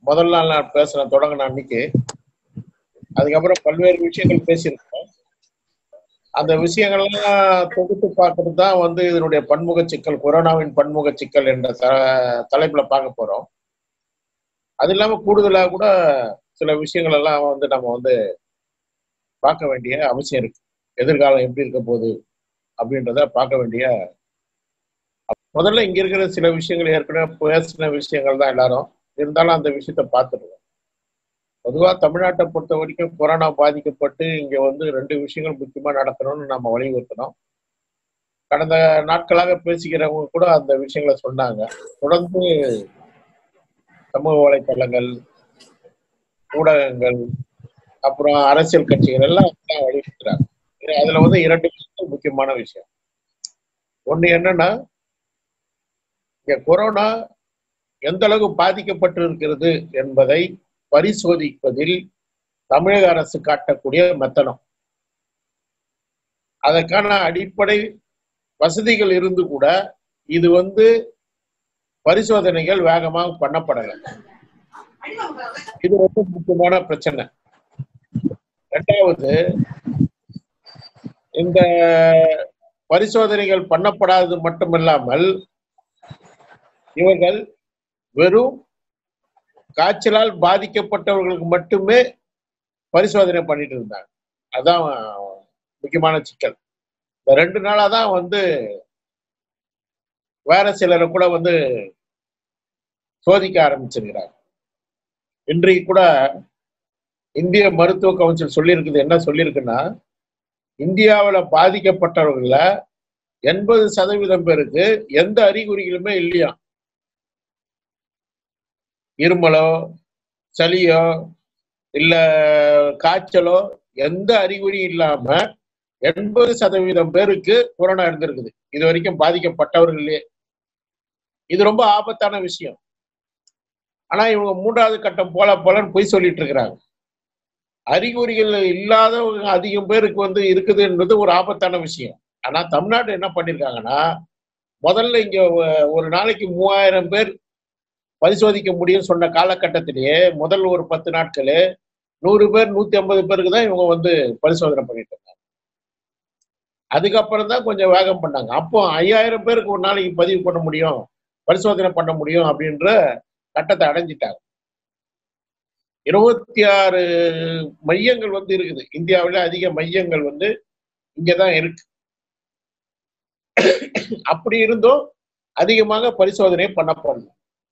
முதல் நாள் நான் பேசுறேன் தொடங்கின அன்னைக்கு அதுக்கப்புறம் பல்வேறு விஷயங்கள் பேசியிருக்கோம் அந்த விஷயங்கள்லாம் தொகுத்து பார்க்கறது தான் வந்து இதனுடைய பன்முக சிக்கல் கொரோனாவின் பன்முக சிக்கல் என்ற த தலைப்புல பார்க்க போறோம் அது இல்லாம கூடுதலா கூட சில விஷயங்கள் எல்லாம் வந்து நம்ம வந்து பார்க்க வேண்டிய அவசியம் இருக்கு எதிர்காலம் எப்படி இருக்க போகுது அப்படின்றத பார்க்க வேண்டிய முதல்ல இங்க இருக்கிற சில விஷயங்கள் ஏற்கனவே பேசின விஷயங்கள் தான் எல்லாரும் இருந்தாலும் அந்த விஷயத்த பார்த்துருவோம் பொதுவா தமிழ்நாட்டை பொறுத்த வரைக்கும் கொரோனா பாதிக்கப்பட்டு இங்க வந்து ரெண்டு விஷயங்கள் முக்கியமா நடக்கணும்னு நம்ம வலியுறுத்தணும் கடந்த நாட்களாக பேசிக்கிறவங்க கூட அந்த விஷயங்களை சொன்னாங்க தொடர்ந்து சமூக வலைத்தளங்கள் ஊடகங்கள் அப்புறம் அரசியல் கட்சிகள் எல்லாம் தான் வலியுறுத்துறாங்க அதுல வந்து இரண்டு விஷயம் முக்கியமான விஷயம் ஒண்ணு என்னன்னா இங்க கொரோனா எந்த அளவுக்கு பாதிக்கப்பட்டு இருக்கிறது என்பதை பரிசோதிப்பதில் தமிழக அரசு காட்டக்கூடிய மெத்தனம் அதற்கான அடிப்படை வசதிகள் இருந்து கூட இது வந்து பரிசோதனைகள் வேகமாக பண்ணப்படலை இது ரொம்ப முக்கியமான பிரச்சனை ரெண்டாவது இந்த பரிசோதனைகள் பண்ணப்படாதது மட்டுமில்லாமல் இவர்கள் வெறும் காய்ச்சலால் பாதிக்கப்பட்டவர்களுக்கு மட்டுமே பரிசோதனை பண்ணிட்டு இருந்தாங்க அதான் முக்கியமான சிக்கல் இந்த ரெண்டு நாளா தான் வந்து வேற சிலரை கூட வந்து சோதிக்க ஆரம்பிச்சிருக்கிறாங்க இன்றைக்கு கூட இந்திய மருத்துவ கவுன்சில் சொல்லியிருக்குது என்ன சொல்லியிருக்குன்னா இந்தியாவில் பாதிக்கப்பட்டவர்கள எண்பது சதவீதம் பேருக்கு எந்த அறிகுறிகளுமே இல்லையா இருமலோ சளியோ இல்ல காய்ச்சலோ எந்த அறிகுறியும் இல்லாம எண்பது சதவீதம் பேருக்கு கொரோனா இருந்திருக்குது இது வரைக்கும் பாதிக்கப்பட்டவர்களே இது ரொம்ப ஆபத்தான விஷயம் ஆனா இவங்க மூன்றாவது கட்டம் போல போலன்னு பொய் சொல்லிட்டு இருக்கிறாங்க அறிகுறிகள் இல்லாதவங்க அதிகம் பேருக்கு வந்து இருக்குதுன்றது ஒரு ஆபத்தான விஷயம் ஆனா தமிழ்நாடு என்ன பண்ணிருக்காங்கன்னா முதல்ல இங்க ஒரு நாளைக்கு மூவாயிரம் பேர் பரிசோதிக்க முடியும் சொன்ன காலகட்டத்திலேயே முதல் ஒரு பத்து நாட்கள் நூறு பேர் நூத்தி ஐம்பது பேருக்கு தான் இவங்க வந்து பரிசோதனை பண்ணிட்டு இருந்தாங்க அதுக்கப்புறம் தான் கொஞ்சம் வேகம் பண்ணாங்க அப்போ ஐயாயிரம் பேருக்கு ஒரு நாளைக்கு பதிவு பண்ண முடியும் பரிசோதனை பண்ண முடியும் அப்படின்ற கட்டத்தை அடைஞ்சிட்டாங்க இருபத்தி ஆறு மையங்கள் வந்து இருக்குது இந்தியாவில அதிக மையங்கள் வந்து இங்கதான் இருக்கு அப்படி இருந்தும் அதிகமாக பரிசோதனை பண்ணப்படல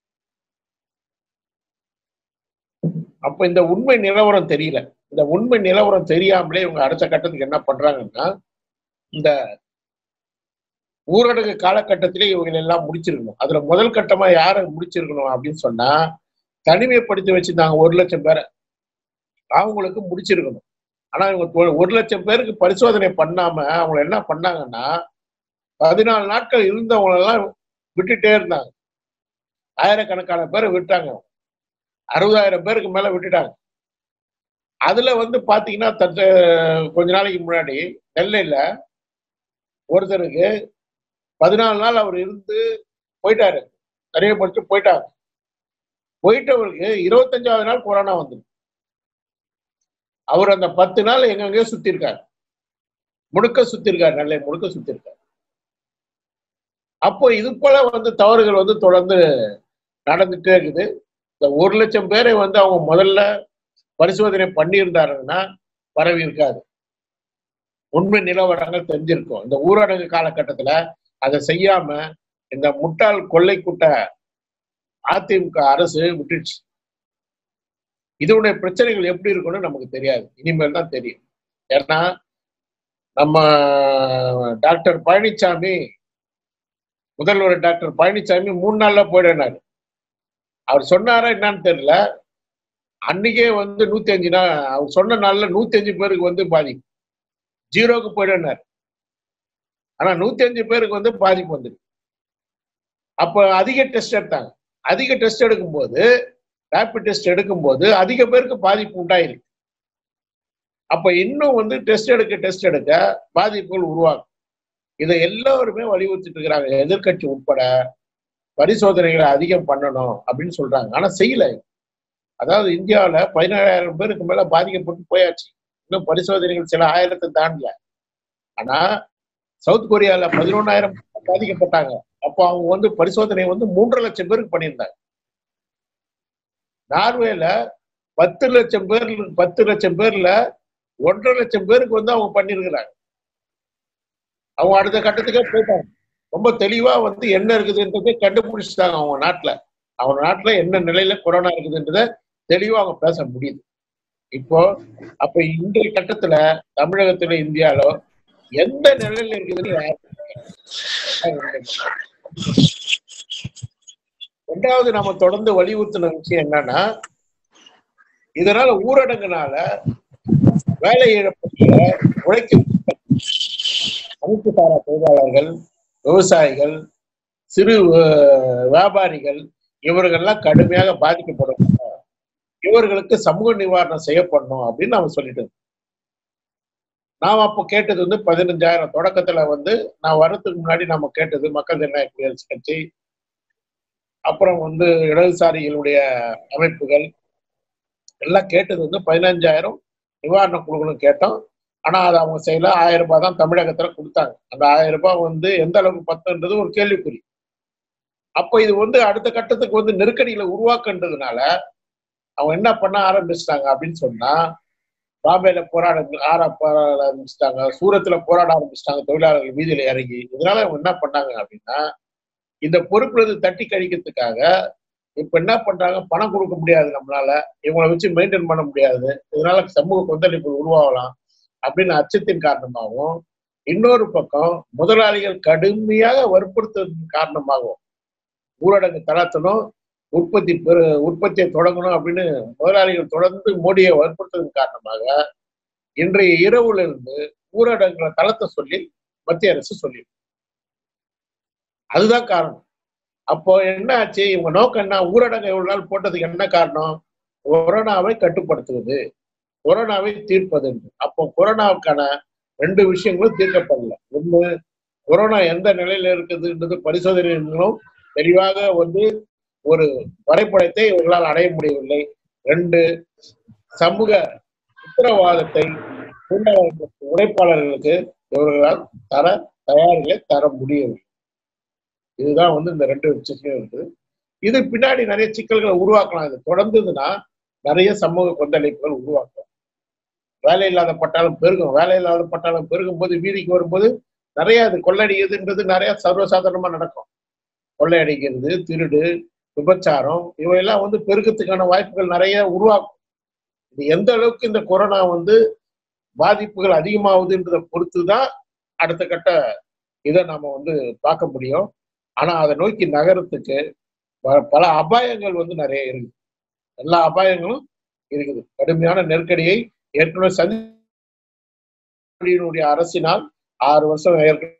அப்ப இந்த உண்மை நிலவரம் தெரியல இந்த உண்மை நிலவரம் தெரியாமலே இவங்க அடுத்த கட்டத்துக்கு என்ன பண்றாங்கன்னா இந்த ஊரடங்கு காலகட்டத்திலே இவங்க எல்லாம் முடிச்சிருக்கணும் அதுல முதல் கட்டமா யாரை முடிச்சிருக்கணும் அப்படின்னு சொன்னா தனிமைப்படுத்தி வச்சிருந்தாங்க ஒரு லட்சம் பேரை அவங்களுக்கு முடிச்சிருக்கணும் ஆனா இவங்க ஒரு லட்சம் பேருக்கு பரிசோதனை பண்ணாம அவங்க என்ன பண்ணாங்கன்னா பதினாலு நாட்கள் இருந்தவங்க எல்லாம் விட்டுட்டே இருந்தாங்க ஆயிரக்கணக்கான பேரை விட்டாங்க அறுபதாயிரம் பேருக்கு மேல விட்டுட்டாங்க அதுல வந்து பாத்தீங்கன்னா தத்த கொஞ்ச நாளைக்கு முன்னாடி நெல்லையில ஒருத்தருக்கு பதினாலு நாள் அவர் இருந்து போயிட்டாரு தனிமைப்படுத்தி போயிட்டாங்க போயிட்டவருக்கு இருபத்தஞ்சாவது நாள் கொரோனா வந்துடும் அவர் அந்த பத்து நாள் எங்கெங்கயோ சுத்தி இருக்காரு முழுக்க சுத்தி இருக்காரு நெல்லை முழுக்க சுத்தி இருக்காரு அப்போ இது போல வந்து தவறுகள் வந்து தொடர்ந்து நடந்துட்டே இருக்குது இந்த ஒரு லட்சம் பேரை வந்து அவங்க முதல்ல பரிசோதனை பண்ணியிருந்தாருன்னா பரவி இருக்காது உண்மை நிலவரங்கள் தெரிஞ்சிருக்கும் இந்த ஊரடங்கு காலகட்டத்துல அதை செய்யாம இந்த முட்டாள் கொள்ளை கூட்ட அதிமுக அரசு விட்டுடுச்சு இதனுடைய பிரச்சனைகள் எப்படி இருக்கும்னு நமக்கு தெரியாது இனிமேல் தான் தெரியும் ஏன்னா நம்ம டாக்டர் பழனிசாமி முதல்வர் டாக்டர் பழனிசாமி மூணு நாள்ல போயிடுனாரு அவர் சொன்னாரா என்னன்னு தெரியல அன்னைக்கே வந்து நூத்தி அஞ்சு நாள் அவர் சொன்ன நாள்ல நூத்தி அஞ்சு பேருக்கு வந்து பாதிப்பு ஜீரோக்கு போயிடுனாரு ஆனா நூத்தி அஞ்சு பேருக்கு வந்து பாதிப்பு வந்துருக்கு அப்ப அதிக டெஸ்ட் எடுத்தாங்க அதிக டெஸ்ட் எடுக்கும்போது ரேபிட் டெஸ்ட் எடுக்கும்போது அதிக பேருக்கு பாதிப்பு உண்டாயிருக்கு அப்ப இன்னும் வந்து டெஸ்ட் எடுக்க டெஸ்ட் எடுக்க பாதிப்புகள் உருவாகும் இதை எல்லோருமே வலியுறுத்திட்டு இருக்கிறாங்க எதிர்கட்சி உட்பட பரிசோதனைகளை அதிகம் பண்ணணும் அப்படின்னு சொல்றாங்க ஆனா செய்யல அதாவது இந்தியாவுல பதினேழாயிரம் பேருக்கு மேல பாதிக்கப்பட்டு போயாச்சு இன்னும் பரிசோதனைகள் சில ஆயிரத்தை தாண்டல ஆனா சவுத் கொரியால பதினொன்னாயிரம் பாதிக்கப்பட்டாங்க அப்போ அவங்க வந்து பரிசோதனை வந்து மூன்றரை லட்சம் பேருக்கு பண்ணியிருந்தாங்க நார்வேல பத்து லட்சம் பேர் பத்து லட்சம் பேர்ல ஒன்றரை லட்சம் பேருக்கு வந்து அவங்க பண்ணியிருக்கிறாங்க அவங்க அடுத்த கட்டத்துக்கே போயிட்டாங்க ரொம்ப தெளிவா வந்து என்ன இருக்குதுன்றதை கண்டுபிடிச்சிட்டாங்க அவங்க நாட்டுல அவங்க நாட்டுல என்ன நிலையில கொரோனா இருக்குதுன்றத தெளிவா அவங்க பேச முடியுது இப்போ அப்ப இன்றைய கட்டத்துல தமிழகத்துல இந்தியால எந்த நிலையில இருக்குதுன்னு யாருக்கும் தெரியாது. ரெண்டாவது நம்ம தொடர்ந்து வலியுறுத்தின விஷயம் என்னன்னா இதனால ஊரடங்குனால வேலை இழப்புல உழைக்கும் அமைப்பு சாரா தொழிலாளர்கள் விவசாயிகள் சிறு அஹ், வியாபாரிகள் இவர்கள்லாம் கடுமையாக பாதிக்கப்படும் இவர்களுக்கு சமூக நிவாரணம் செய்யப்படணும் அப்படின்னு நாம சொல்லிட்டு இருந்தோம். நாம் அப்போ கேட்டது வந்து பதினஞ்சாயிரம் தொடக்கத்துல வந்து நான் வரதுக்கு முன்னாடி நம்ம கேட்டது மக்கள் ஜனநாயக குடியரசு கட்சி அப்புறம் வந்து இடதுசாரிகளுடைய அமைப்புகள் எல்லாம் கேட்டது வந்து பதினஞ்சாயிரம் நிவாரண குழுக்களும் கேட்டோம் ஆனா அது அவங்க செய்யல ஆயிரம் ரூபாய் தான் தமிழகத்துல கொடுத்தாங்க அந்த ஆயிரம் ரூபாய் வந்து எந்த அளவுக்கு பத்துன்றது ஒரு கேள்விக்குறி அப்போ இது வந்து அடுத்த கட்டத்துக்கு வந்து நெருக்கடிகளை உருவாக்குன்றதுனால அவங்க என்ன பண்ண ஆரம்பிச்சிட்டாங்க அப்படின்னு சொன்னா பாம்பேல போராட ஆர போராட ஆரம்பிச்சிட்டாங்க சூரத்துல போராட ஆரம்பிச்சிட்டாங்க தொழிலாளர்கள் வீதியில இறங்கி இதனால அவங்க என்ன பண்ணாங்க அப்படின்னா இந்த பொறுப்புல தட்டி கழிக்கிறதுக்காக இப்ப என்ன பண்றாங்க பணம் கொடுக்க முடியாது நம்மளால இவங்களை வச்சு மெயின்டைன் பண்ண முடியாது இதனால சமூக கொந்தளிப்பு உருவாகலாம் அப்படின்னு அச்சத்தின் காரணமாகவும் இன்னொரு பக்கம் முதலாளிகள் கடுமையாக வற்புறுத்துவதன் காரணமாகவும் ஊரடங்கு தளர்த்தணும் உற்பத்தி பெரு உற்பத்தியை தொடங்கணும் அப்படின்னு முதலாளிகள் தொடர்ந்து மோடியை வற்புறுத்துவதன் காரணமாக இன்றைய இரவுல இருந்து ஊரடங்குகளை தளர்த்த சொல்லி மத்திய அரசு சொல்லி அதுதான் காரணம் அப்போ என்ன ஆச்சு இவங்க நோக்கம் என்ன ஊரடங்கு இவ்வளவு நாள் போட்டதுக்கு என்ன காரணம் கொரோனாவை கட்டுப்படுத்துவது கொரோனாவை தீர்ப்பது என்று அப்போ கொரோனாவுக்கான ரெண்டு விஷயங்களும் தீர்க்கப்படல ஒண்ணு கொரோனா எந்த நிலையில இருக்குதுன்றது பரிசோதனைகளும் தெளிவாக வந்து ஒரு வரைபடத்தை இவர்களால் அடைய முடியவில்லை ரெண்டு சமூக உத்தரவாதத்தை தொழிலாளர்களுக்கு உழைப்பாளர்களுக்கு இவர்களால் தர தயாரிகளை தர முடியவில்லை இதுதான் வந்து இந்த ரெண்டு விஷயம் இருக்குது இது பின்னாடி நிறைய சிக்கல்களை உருவாக்கலாம் இது தொடர்ந்ததுன்னா நிறைய சமூக கொந்தளிப்புகள் உருவாக்கும் வேலை இல்லாத பட்டாளம் பெருகும் வேலை இல்லாத பட்டாளம் பெருகும் போது வீதிக்கு வரும்போது நிறைய அது கொள்ளடிக்கிறதுன்றது நிறைய சர்வசாதாரணமா நடக்கும் கொள்ளையடிக்கிறது திருடு விபச்சாரம் இவையெல்லாம் வந்து பெருக்கத்துக்கான வாய்ப்புகள் நிறைய உருவாக்கும் இது எந்த அளவுக்கு இந்த கொரோனா வந்து பாதிப்புகள் அதிகமாகுதுன்றதை பொறுத்து தான் அடுத்த கட்ட இதை நாம வந்து பார்க்க முடியும் ஆனா அதை நோக்கி நகரத்துக்கு ப- பல அபாயங்கள் வந்து நிறைய இருக்குது எல்லா அபாயங்களும் இருக்குது கடுமையான நெருக்கடியை ஏற்கனவே சந்தினுடைய அரசினால் ஆறு வருஷம்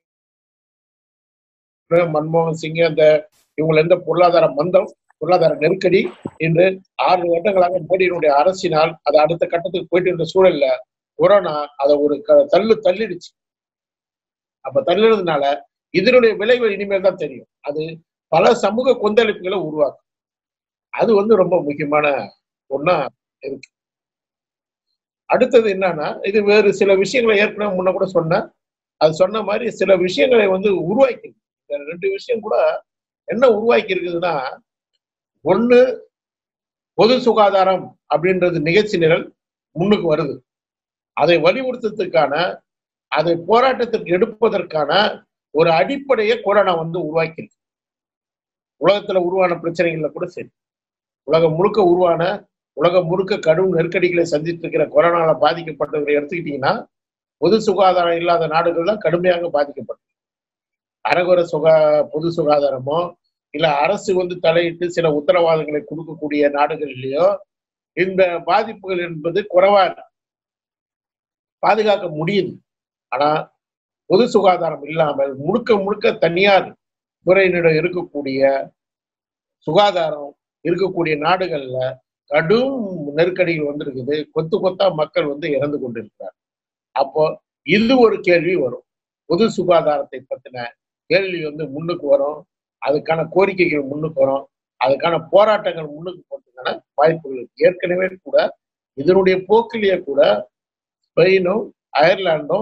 ஏற்கனவே மன்மோகன் சிங் அந்த இவங்க எந்த பொருளாதார மந்தம் பொருளாதார நெருக்கடி இன்று ஆறு வருடங்களாக மோடியினுடைய அரசினால் அது அடுத்த கட்டத்துக்கு போயிட்டு இருந்த சூழல்ல கொரோனா அதை ஒரு க- தள்ளு தள்ளிடுச்சு அப்ப தள்ளுறதுனால இதனுடைய விளைவு இனிமேல் தான் தெரியும் அது பல சமூக கொந்தளிப்புகளை உருவாக்கும் அது வந்து ரொம்ப முக்கியமான ஒண்ணா இருக்கு அடுத்தது என்னன்னா இது வேறு சில விஷயங்களை ஏற்கனவே முன்ன கூட சொன்னேன் அது சொன்ன மாதிரி சில விஷயங்களை வந்து உருவாக்கி இந்த ரெண்டு விஷயம் கூட என்ன உருவாக்கி இருக்குதுன்னா ஒண்ணு பொது சுகாதாரம் அப்படின்றது நிகழ்ச்சி நிரல் முன்னுக்கு வருது அதை வலியுறுத்துறதுக்கான அதை போராட்டத்திற்கு எடுப்பதற்கான ஒரு அடிப்படையை கொரோனா வந்து உருவாக்கியிருக்கு உலகத்துல உருவான பிரச்சனைகள்ல கூட சரி உலகம் முழுக்க உருவான உலகம் முழுக்க கடும் நெருக்கடிகளை சந்தித்து இருக்கிற கொரோனால பாதிக்கப்பட்டவரை எடுத்துக்கிட்டீங்கன்னா பொது சுகாதாரம் இல்லாத நாடுகள் தான் கடுமையாக பாதிக்கப்பட்டது அரகுர சுகா பொது சுகாதாரமோ இல்ல அரசு வந்து தலையிட்டு சில உத்தரவாதங்களை கொடுக்கக்கூடிய நாடுகளிலேயோ இந்த பாதிப்புகள் என்பது குறைவா இருக்கு. பாதுகாக்க முடியுது ஆனா பொது சுகாதாரம் இல்லாமல் முழுக்க முழுக்க தனியார் துறையினிடம் இருக்கக்கூடிய சுகாதாரம் இருக்கக்கூடிய நாடுகள்ல கடும் நெருக்கடிகள் வந்திருக்குது கொத்து கொத்தா மக்கள் வந்து இறந்து கொண்டிருக்கிறார் அப்போ இது ஒரு கேள்வி வரும் பொது சுகாதாரத்தை பத்தின கேள்வி வந்து முன்னுக்கு வரும் அதுக்கான கோரிக்கைகள் முன்னுக்கு வரும் அதுக்கான போராட்டங்கள் முன்னுக்கு போட்டு போறதுக்கான வாய்ப்புகள் இருக்கு ஏற்கனவே கூட இதனுடைய போக்கிலேயே கூட ஸ்பெயினும் அயர்லாண்டும்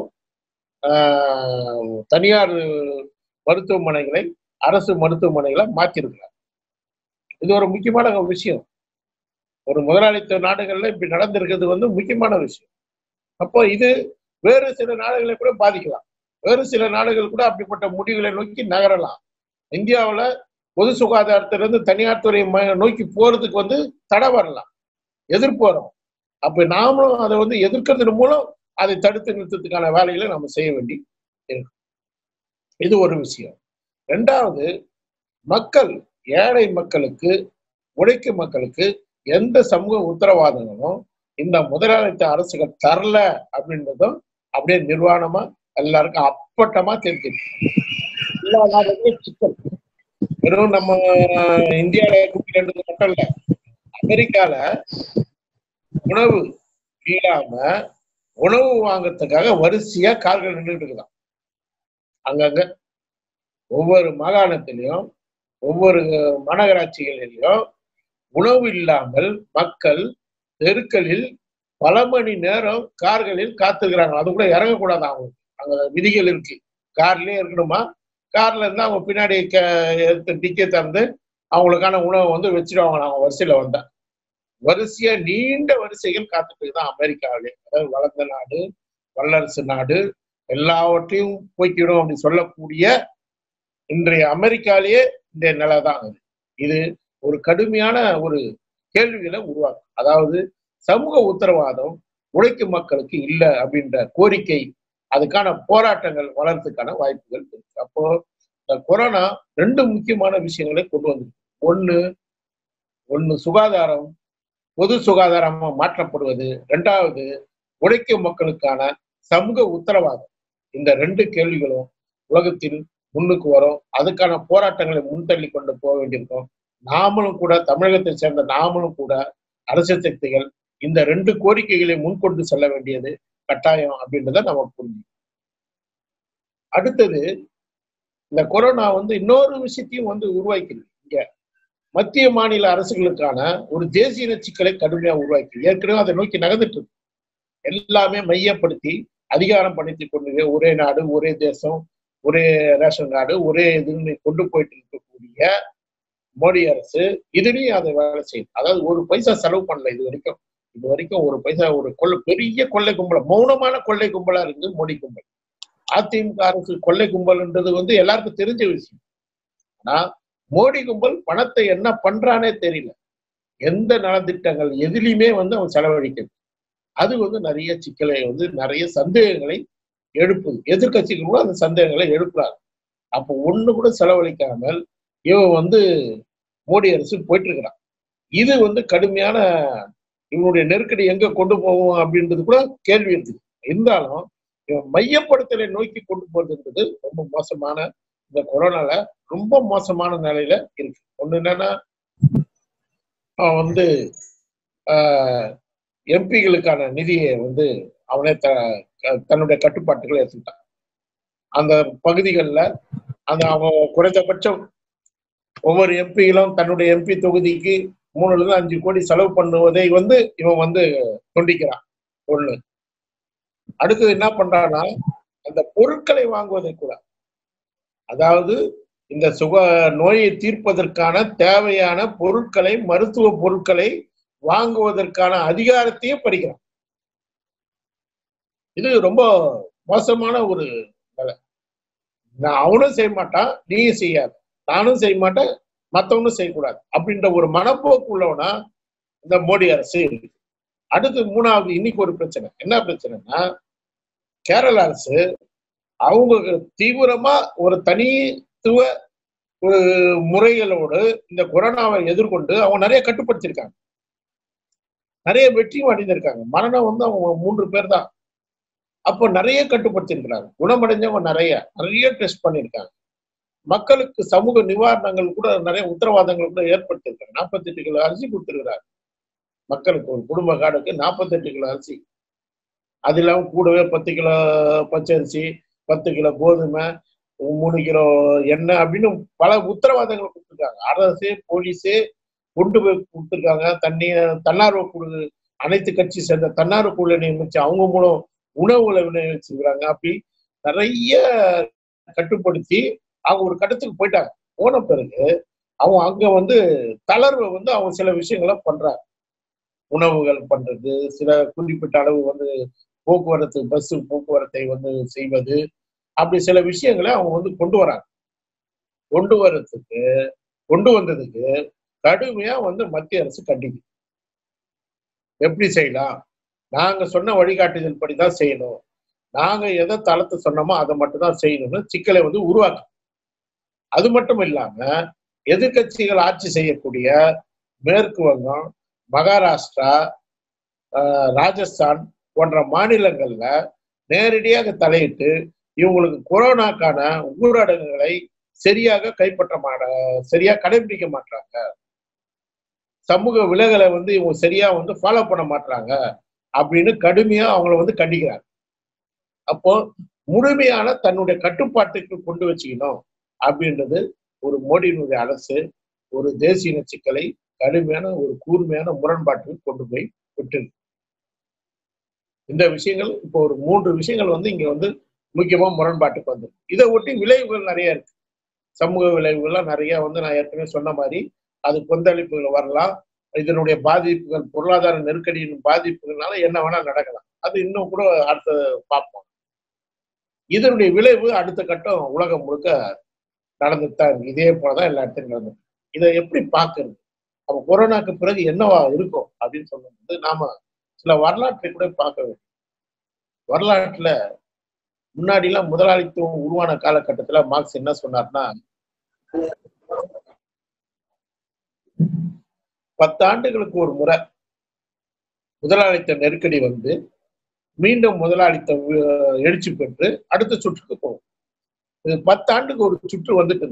ஆஹ், தனியார் மருத்துவமனைகளை அரசு மருத்துவமனைகளை மாற்றிருக்கிறார் இது ஒரு முக்கியமான விஷயம் ஒரு முதலாளித்துவ நாடுகள்ல இப்படி நடந்திருக்கிறது வந்து முக்கியமான விஷயம் அப்போ இது வேறு சில நாடுகளை கூட பாதிக்கலாம் வேறு சில நாடுகள் கூட அப்படிப்பட்ட முடிவுகளை நோக்கி நகரலாம் இந்தியாவுல பொது சுகாதாரத்திலிருந்து தனியார் துறை ம- நோக்கி போறதுக்கு வந்து தடை வரலாம் எதிர்ப்பு வரும் அப்ப நாமளும் அதை வந்து எதிர்க்கிறதன் மூலம் அதை தடுத்து நிறுத்தத்துக்கான வேலைகளை நம்ம செய்ய வேண்டி இருக்கு இது ஒரு விஷயம் ரெண்டாவது மக்கள் ஏழை மக்களுக்கு உழைக்கும் மக்களுக்கு எந்த சமூக உத்தரவாதங்களும் இந்த முதலாளித்த அரசுகள் தரல அப்படின்றதும் அப்படியே நிர்வாணமா எல்லாருக்கும் அப்பட்டமா தெரிஞ்சிருக்கு எல்லா நாடுகளும் சிக்கல் வெறும் நம்ம இந்தியாவில இருக்கிறது மட்டும் இல்ல அமெரிக்கால உணவு இல்லாம உணவு வாங்கறதுக்காக வரிசையா கார்கள் நின்றுட்டு இருக்குதாம் அங்கங்க ஒவ்வொரு மாகாணத்திலையும் ஒவ்வொரு மாநகராட்சிகளிலும் உணவு இல்லாமல் மக்கள் தெருக்களில் பல மணி நேரம் கார்களில் காத்துக்கிறாங்க அது கூட இறங்கக்கூடாது அவங்க அங்க விதிகள் இருக்கு கார்லயே இருக்கணுமா கார்ல இருந்து அவங்க பின்னாடி டிக்கெட் திறந்து அவங்களுக்கான உணவை வந்து வச்சிருவாங்க அவங்க வரிசையில வந்தா வரிசையா நீண்ட வரிசைகள் காத்துட்டு தான் அமெரிக்காவிலே அதாவது வளர்ந்த நாடு வல்லரசு நாடு எல்லாவற்றையும் போய்க்கிடும் அப்படின்னு சொல்லக்கூடிய இன்றைய அமெரிக்காலேயே இந்த நிலை தான் அது இது ஒரு கடுமையான ஒரு கேள்விகளை உருவாக்கும் அதாவது சமூக உத்தரவாதம் உழைக்கும் மக்களுக்கு இல்லை அப்படின்ற கோரிக்கை அதுக்கான போராட்டங்கள் வளர்றதுக்கான வாய்ப்புகள் இருக்கு அப்போ இந்த கொரோனா ரெண்டு முக்கியமான விஷயங்களை கொண்டு வந்திருக்கு ஒண்ணு ஒண்ணு சுகாதாரம் பொது சுகாதாரமா மாற்றப்படுவது ரெண்டாவது உழைக்கும் மக்களுக்கான சமூக உத்தரவாதம் இந்த ரெண்டு கேள்விகளும் உலகத்தில் முன்னுக்கு வரும் அதுக்கான போராட்டங்களை முன்தள்ளி கொண்டு போக வேண்டியிருக்கும் நாமளும் கூட தமிழகத்தை சேர்ந்த நாமளும் கூட அரசியல் சக்திகள் இந்த ரெண்டு கோரிக்கைகளை முன்கொண்டு செல்ல வேண்டியது கட்டாயம் அப்படின்றத நம்ம புரிஞ்சு அடுத்தது இந்த கொரோனா வந்து இன்னொரு விஷயத்தையும் வந்து உருவாக்கிது இங்க மத்திய மாநில அரசுகளுக்கான ஒரு தேசிய சிக்கலை கடுமையா உருவாக்கி ஏற்கனவே அதை நோக்கி நகர்ந்துட்டு இருக்கு எல்லாமே மையப்படுத்தி அதிகாரம் படுத்தி கொண்டு ஒரே நாடு ஒரே தேசம் ஒரே ரேஷன் கார்டு ஒரே இதுன்னு கொண்டு போயிட்டு இருக்கக்கூடிய மோடி அரசு இதுலயும் அதை வேலை செய்யுது அதாவது ஒரு பைசா செலவு பண்ணல இது வரைக்கும் இது வரைக்கும் ஒரு பைசா ஒரு கொள்ளை பெரிய கொள்ளை கும்பல மௌனமான கொள்ளை கும்பலா இருக்கு மோடி கும்பல் அதிமுக அரசு கொள்ளை கும்பல்ன்றது வந்து எல்லாருக்கும் தெரிஞ்ச விஷயம் ஆனா மோடி கும்பல் பணத்தை என்ன பண்றானே தெரியல எந்த நலத்திட்டங்கள் எதுலையுமே வந்து அவன் செலவழிக்கிறது அது வந்து நிறைய சிக்கலை வந்து நிறைய சந்தேகங்களை எழுப்புது எதிர்கட்சிகள் கூட அந்த சந்தேகங்களை எழுப்புறாங்க அப்போ ஒண்ணு கூட செலவழிக்காமல் இவன் வந்து மோடி அரசு போயிட்டு இருக்கிறான் இது வந்து கடுமையான இவனுடைய நெருக்கடி எங்க கொண்டு போகும் அப்படின்றது கூட கேள்வி இருக்குது இருந்தாலும் இவன் மையப்படுத்தலை நோக்கி கொண்டு போறதுன்றது ரொம்ப மோசமான இந்த கொரோனால ரொம்ப மோசமான நிலையில இருக்கு ஒண்ணு என்னன்னா அவன் வந்து எம்பிகளுக்கான நிதியை வந்து அவனே த தன்னுடைய கட்டுப்பாட்டுகளை எடுத்துட்டான் அந்த பகுதிகளில் அந்த அவன் குறைந்தபட்சம் ஒவ்வொரு எம்பிகளும் தன்னுடைய எம்பி தொகுதிக்கு மூணுல இருந்து அஞ்சு கோடி செலவு பண்ணுவதை வந்து இவன் வந்து துண்டிக்கிறான் ஒண்ணு அடுத்தது என்ன பண்றான்னா அந்த பொருட்களை வாங்குவதை கூட அதாவது இந்த சுக நோயை தீர்ப்பதற்கான தேவையான பொருட்களை மருத்துவ பொருட்களை வாங்குவதற்கான அதிகாரத்தையே பறிக்கிறான் இது ரொம்ப மோசமான ஒரு நிலை நான் அவனும் செய்ய மாட்டான் நீயும் செய்யாது நானும் செய்ய மாட்டேன் மற்றவனும் செய்யக்கூடாது அப்படின்ற ஒரு மனப்போக்கு உள்ளவனா இந்த மோடி அரசு இருக்கு அடுத்து மூணாவது இன்னைக்கு ஒரு பிரச்சனை என்ன பிரச்சனைனா கேரள அரசு அவங்க தீவிரமா ஒரு தனித்துவ ஒரு முறைகளோடு இந்த கொரோனாவை எதிர்கொண்டு அவங்க நிறைய கட்டுப்படுத்திருக்காங்க நிறைய வெற்றியும் அடைந்திருக்காங்க மரணம் வந்து அவங்க மூன்று பேர் தான் அப்போ நிறைய கட்டுப்படுத்திருக்கிறாங்க குணமடைஞ்சவங்க நிறைய நிறைய டெஸ்ட் பண்ணியிருக்காங்க மக்களுக்கு சமூக நிவாரணங்கள் கூட நிறைய உத்தரவாதங்கள் கூட ஏற்படுத்தியிருக்காங்க நாற்பத்தெட்டு கிலோ அரிசி கொடுத்துருக்கிறாங்க மக்களுக்கு ஒரு குடும்ப கார்டுக்கு நாற்பத்தெட்டு கிலோ அரிசி அது இல்லாமல் கூடவே பத்து கிலோ பச்சரிசி பத்து கிலோ கோதுமை மூணு கிலோ எண்ணெய் அப்படின்னு பல உத்தரவாதங்கள் கொடுத்துருக்காங்க அரசு போலீஸு கொண்டு போய் கொடுத்துருக்காங்க தண்ணி தன்னார்வ குழு அனைத்து கட்சி சேர்ந்த தன்னார்வ குழு நியமிச்சு அவங்க மூலம் உணவுகளை விநியோகிச்சிருக்கிறாங்க அப்படி நிறைய கட்டுப்படுத்தி அவங்க ஒரு கட்டத்துக்கு போயிட்டாங்க போன பிறகு அவங்க அங்க வந்து தளர்வை வந்து அவங்க சில விஷயங்களை பண்றாங்க உணவுகள் பண்றது சில குறிப்பிட்ட அளவு வந்து போக்குவரத்து பஸ் போக்குவரத்தை வந்து செய்வது அப்படி சில விஷயங்களை அவங்க வந்து கொண்டு வராங்க கொண்டு வர்றதுக்கு கொண்டு வந்ததுக்கு கடுமையா வந்து மத்திய அரசு கண்டிக்குது எப்படி செய்யலாம் நாங்க சொன்ன வழிகாட்டுதல் படிதான் செய்யணும் நாங்க எதை தளத்தை சொன்னோமோ அதை மட்டும் தான் செய்யணும்னு சிக்கலை வந்து உருவாக்கும் அது மட்டும் இல்லாம எதிர்கட்சிகள் ஆட்சி செய்யக்கூடிய மேற்கு வங்கம் மகாராஷ்டிரா ராஜஸ்தான் போன்ற மாநிலங்கள்ல நேரடியாக தலையிட்டு இவங்களுக்கு கொரோனாக்கான ஊரடங்குகளை சரியாக கைப்பற்ற மாட்ட சரியா கடைபிடிக்க மாட்டாங்க சமூக விலகலை வந்து இவங்க சரியா வந்து ஃபாலோ பண்ண மாட்டாங்க அப்படின்னு கடுமையா அவங்கள வந்து கண்டிக்கிறாங்க அப்போ முழுமையான தன்னுடைய கட்டுப்பாட்டுக்கு கொண்டு வச்சுக்கணும் அப்படின்றது ஒரு மோடியினுடைய அரசு ஒரு தேசிய சிக்கலை கடுமையான ஒரு கூர்மையான முரண்பாட்டுக்கு கொண்டு போய் விட்டுருக்கு இந்த விஷயங்கள் இப்போ ஒரு மூன்று விஷயங்கள் வந்து இங்க வந்து முக்கியமா முரண்பாட்டுக்கு வந்து இதை ஒட்டி விளைவுகள் நிறைய இருக்கு சமூக விளைவுகள்லாம் நிறைய வந்து நான் ஏற்கனவே சொன்ன மாதிரி அது கொந்தளிப்புகள் வரலாம் இதனுடைய பாதிப்புகள் பொருளாதார நெருக்கடியின் பாதிப்புகள்னால என்ன வேணா நடக்கலாம் அது இன்னும் கூட அடுத்த பார்ப்போம் இதனுடைய விளைவு அடுத்த கட்டம் உலகம் முழுக்க நடந்துட்டு தான் இருக்கு இதே போலதான் எல்லா இடத்துலையும் நடந்துட்டு இதை எப்படி பார்க்கறது அப்ப கொரோனாக்கு பிறகு என்னவா இருக்கும் அப்படின்னு சொல்லும்போது நாம சில வரலாற்றை கூட பார்க்க வேண்டும் வரலாற்றுல முன்னாடி எல்லாம் முதலாளித்துவம் உருவான காலகட்டத்துல மார்க்ஸ் என்ன சொன்னார்னா பத்தாண்டுகளுக்கு ஒரு முறை முதலாளித்த நெருக்கடி வந்து மீண்டும் முதலாளித்த எழுச்சி பெற்று அடுத்த சுற்றுக்கு போகும் இது பத்தாண்டுக்கு ஒரு சுற்று வந்துட்டு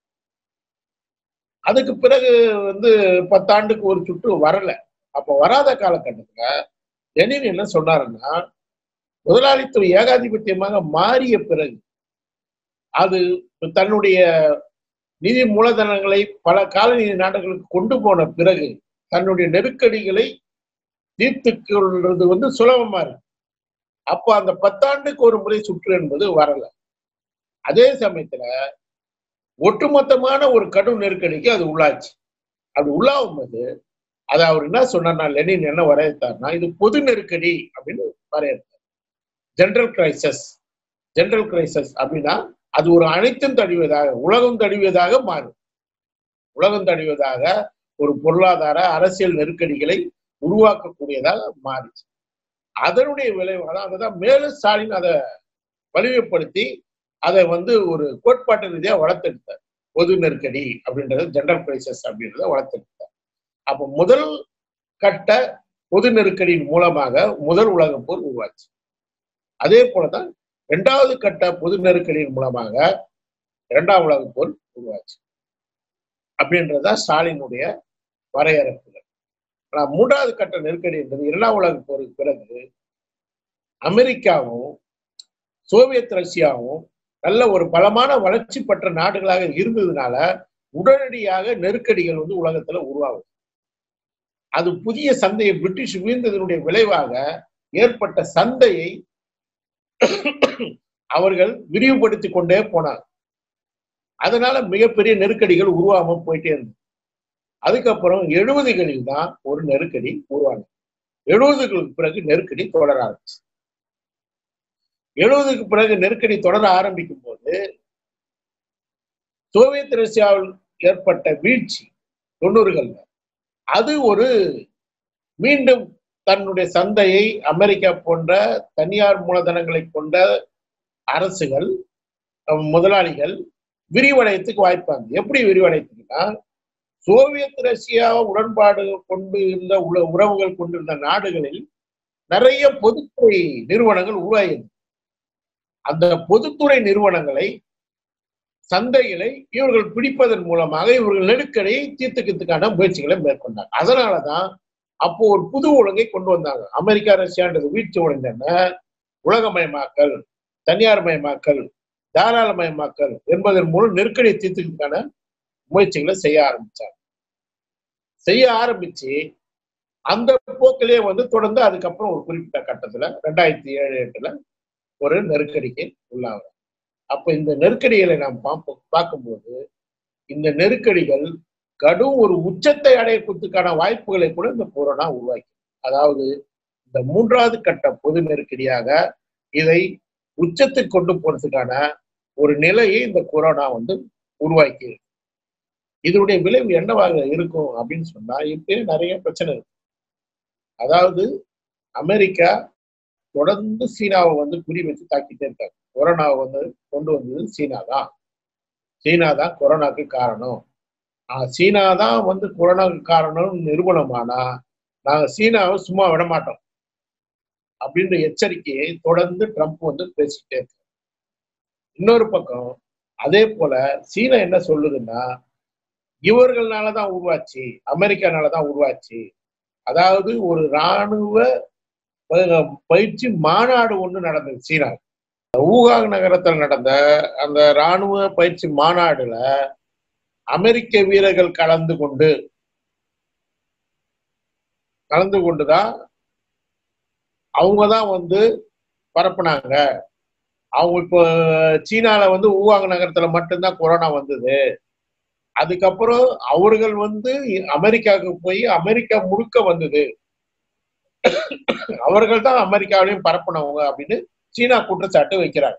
அதுக்கு பிறகு வந்து பத்தாண்டுக்கு ஒரு சுற்று வரல அப்ப வராத காலகட்டத்துல லெனின் என்ன சொன்னாருன்னா முதலாளித்துவ ஏகாதிபத்தியமாக மாறிய பிறகு அது தன்னுடைய நிதி மூலதனங்களை பல காலனி நாடுகளுக்கு கொண்டு போன பிறகு தன்னுடைய நெருக்கடிகளை தீர்த்து கொள்றது வந்து சுலபமா இருக்கு அப்ப அந்த பத்தாண்டுக்கு ஒரு முறை சுற்று என்பது வரல அதே சமயத்துல ஒட்டுமொத்தமான ஒரு கடும் நெருக்கடிக்கு அது உள்ளாச்சு அப்படி உள்ளாகும் போது அதை அவர் என்ன சொன்னார்னா லெனின் என்ன வரையறுத்தார்னா இது பொது நெருக்கடி அப்படின்னு வரையறுத்தார் ஜெனரல் கிரைசஸ் ஜெனரல் கிரைசஸ் அப்படின்னா அது ஒரு அனைத்தும் தடிவதாக உலகம் தடிவதாக மாறும் உலகம் தடிவதாக ஒரு பொருளாதார அரசியல் நெருக்கடிகளை உருவாக்கக்கூடியதாக மாறிச்சு அதனுடைய விளைவாக அதான் மேலும் ஸ்டாலின் அதை வலிமைப்படுத்தி அதை வந்து ஒரு கோட்பாட்டு ரீதியாக வளர்த்தெடுத்தார் பொது நெருக்கடி அப்படின்றது ஜெனரல் கிரைசஸ் அப்படின்றத வளர்த்தெடுத்தார் அப்போ முதல் கட்ட பொது நெருக்கடியின் மூலமாக முதல் உலகப் போர் உருவாச்சு அதே போலதான் இரண்டாவது கட்ட பொது நெருக்கடியின் மூலமாக இரண்டாம் உலகப் போர் உருவாச்சு அப்படின்றதான் ஸ்டாலினுடைய வரையறுப்புகள் ஆனா மூன்றாவது கட்ட நெருக்கடி என்பது இரண்டாம் உலகப் போருக்கு பிறகு அமெரிக்காவும் சோவியத் ரஷ்யாவும் நல்ல ஒரு பலமான வளர்ச்சி பெற்ற நாடுகளாக இருந்ததுனால உடனடியாக நெருக்கடிகள் வந்து உலகத்துல உருவாகுது அது புதிய சந்தையை பிரிட்டிஷ் வீழ்ந்ததனுடைய விளைவாக ஏற்பட்ட சந்தையை அவர்கள் விரிவுபடுத்தி கொண்டே போனாங்க அதனால மிகப்பெரிய நெருக்கடிகள் உருவாம போயிட்டே இருந்தது அதுக்கப்புறம் எழுபதுகளில் தான் ஒரு நெருக்கடி உருவானது எழுபதுகளுக்கு பிறகு நெருக்கடி தொடர ஆரம்பிச்சு எழுபதுக்கு பிறகு நெருக்கடி தொடர ஆரம்பிக்கும் போது சோவியத் ரஷ்யாவில் ஏற்பட்ட வீழ்ச்சி தொண்ணூறுகள்ல அது ஒரு மீண்டும் தன்னுடைய சந்தையை அமெரிக்கா போன்ற தனியார் மூலதனங்களை கொண்ட அரசுகள் முதலாளிகள் விரிவடையத்துக்கு வாய்ப்பாங்க எப்படி விரிவடைத்துக்குன்னா சோவியத் ரஷ்யா உடன்பாடு கொண்டு இருந்த உறவுகள் கொண்டிருந்த நாடுகளில் நிறைய பொதுத்துறை நிறுவனங்கள் உருவாகியது அந்த பொதுத்துறை நிறுவனங்களை சந்தைகளை இவர்கள் பிடிப்பதன் மூலமாக இவர்கள் நெருக்கடியை தீர்த்துக்கிறதுக்கான முயற்சிகளை மேற்கொண்டாங்க அதனாலதான் அப்போ ஒரு புது ஒழுங்கை கொண்டு வந்தாங்க அமெரிக்கா ரஷ்யான்றது வீழ்ச்சி உடைந்தன உலகமயமாக்கல் தனியார் மயமாக்கல் தாராளமயமாக்கல் என்பதன் மூலம் நெருக்கடியை தீர்த்துக்கிறதுக்கான முயற்சிகளை செய்ய ஆரம்பிச்சாங்க செய்ய ஆரம்பிச்சு அந்த போக்கிலே வந்து தொடர்ந்து அதுக்கப்புறம் ஒரு குறிப்பிட்ட கட்டத்துல ரெண்டாயிரத்தி ஏழு எட்டுல ஒரு நெருக்கடிக்கு உள்ளாகிறார் அப்ப இந்த நெருக்கடிகளை நாம் பார்ப்போம் பார்க்கும்போது இந்த நெருக்கடிகள் கடும் ஒரு உச்சத்தை அடையறதுக்கான வாய்ப்புகளை கூட இந்த கொரோனா உருவாக்கி அதாவது இந்த மூன்றாவது கட்ட பொது நெருக்கடியாக இதை உச்சத்துக்கு கொண்டு போறதுக்கான ஒரு நிலையை இந்த கொரோனா வந்து உருவாக்கி இதனுடைய விளைவு என்னவாக இருக்கும் அப்படின்னு சொன்னா இப்பயே நிறைய பிரச்சனை இருக்கு அதாவது அமெரிக்கா தொடர்ந்து சீனாவை வந்து குறி வச்சு தாக்கிட்டே இருக்காங்க கொரோனாவை வந்து கொண்டு வந்தது சீனா தான் சீனா தான் கொரோனாக்கு காரணம் ஆஹ் சீனா தான் வந்து கொரோனாவுக்கு காரணம் நிரூபணமானா நாங்க சீனாவை சும்மா விட மாட்டோம் அப்படின்ற எச்சரிக்கையை தொடர்ந்து ட்ரம்ப் வந்து பேசிட்டே இருக்காரு இன்னொரு பக்கம் அதே போல சீனா என்ன சொல்லுதுன்னா இவர்கள்னாலதான் உருவாச்சு அமெரிக்கானாலதான் உருவாச்சு அதாவது ஒரு இராணுவ ப- பயிற்சி மாநாடு ஒண்ணு நடந்தது சீனா ஊகாங் நகரத்தில் நடந்த அந்த இராணுவ பயிற்சி மாநாடுல அமெரிக்க வீரர்கள் கலந்து கொண்டு கலந்து கொண்டுதான் அவங்க தான் வந்து பரப்புனாங்க அவங்க இப்போ சீனால வந்து ஊகாங் நகரத்துல மட்டும்தான் கொரோனா வந்தது அதுக்கப்புறம் அவர்கள் வந்து அமெரிக்காவுக்கு போய் அமெரிக்கா முழுக்க வந்தது அவர்கள் தான் அமெரிக்காவிலையும் பரப்புனவங்க அப்படின்னு சீனா குற்றச்சாட்டு வைக்கிறாங்க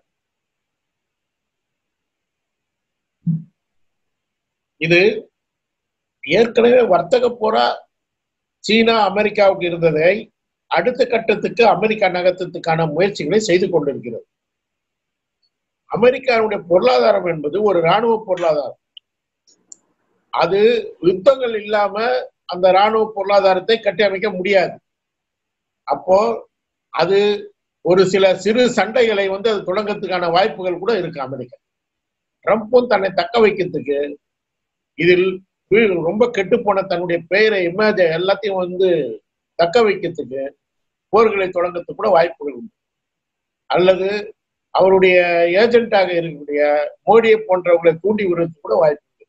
இது ஏற்கனவே வர்த்தக போரா சீனா அமெரிக்காவுக்கு இருந்ததை அடுத்த கட்டத்துக்கு அமெரிக்கா நகர்த்தத்துக்கான முயற்சிகளை செய்து கொண்டிருக்கிறது அமெரிக்காவுடைய பொருளாதாரம் என்பது ஒரு இராணுவ பொருளாதாரம் அது யுத்தங்கள் இல்லாம அந்த இராணுவ பொருளாதாரத்தை கட்டியமைக்க முடியாது அப்போ அது ஒரு சில சிறு சண்டைகளை வந்து அது தொடங்கறதுக்கான வாய்ப்புகள் கூட இருக்கு அமெரிக்கா ட்ரம்ப்பும் தன்னை தக்க வைக்கிறதுக்கு இதில் வீ- ரொம்ப கெட்டுப்போன தன்னுடைய பெயரை இமேஜ எல்லாத்தையும் வந்து தக்க வைக்கிறதுக்கு போர்களை தொடங்கறதுக்கு கூட வாய்ப்புகள் உண்டு அல்லது அவருடைய ஏஜென்ட்டாக இருக்கக்கூடிய மோடியை போன்றவர்களை தூண்டி விடுறதுக்கு கூட வாய்ப்பு இருக்கு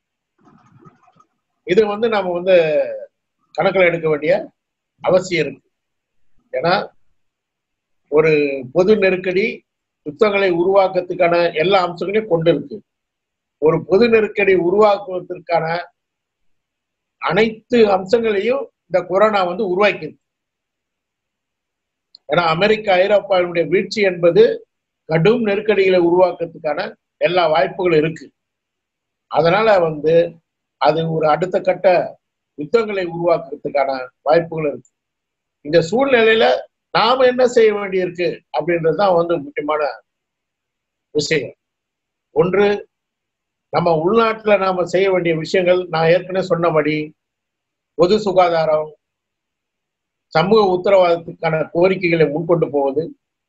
இது வந்து நாம வந்து கணக்கில் எடுக்க வேண்டிய அவசியம் இருக்கு ஏன்னா ஒரு பொது நெருக்கடி யுத்தங்களை உருவாக்கத்துக்கான எல்லா அம்சங்களையும் கொண்டு இருக்கு ஒரு பொது நெருக்கடி உருவாக்குவதற்கான அனைத்து அம்சங்களையும் இந்த கொரோனா வந்து உருவாக்கியிருக்கு ஏன்னா அமெரிக்கா ஐரோப்பாவினுடைய வீழ்ச்சி என்பது கடும் நெருக்கடிகளை உருவாக்குறதுக்கான எல்லா வாய்ப்புகளும் இருக்கு அதனால வந்து அது ஒரு அடுத்த கட்ட யுத்தங்களை உருவாக்குறதுக்கான வாய்ப்புகள் இருக்கு இந்த சூழ்நிலையில நாம என்ன செய்ய வேண்டியிருக்கு அப்படின்றதுதான் வந்து முக்கியமான விஷயம் ஒன்று நம்ம உள்நாட்டுல நாம செய்ய வேண்டிய விஷயங்கள் நான் ஏற்கனவே சொன்னபடி பொது சுகாதாரம் சமூக உத்தரவாதத்துக்கான கோரிக்கைகளை முன்கொண்டு போவது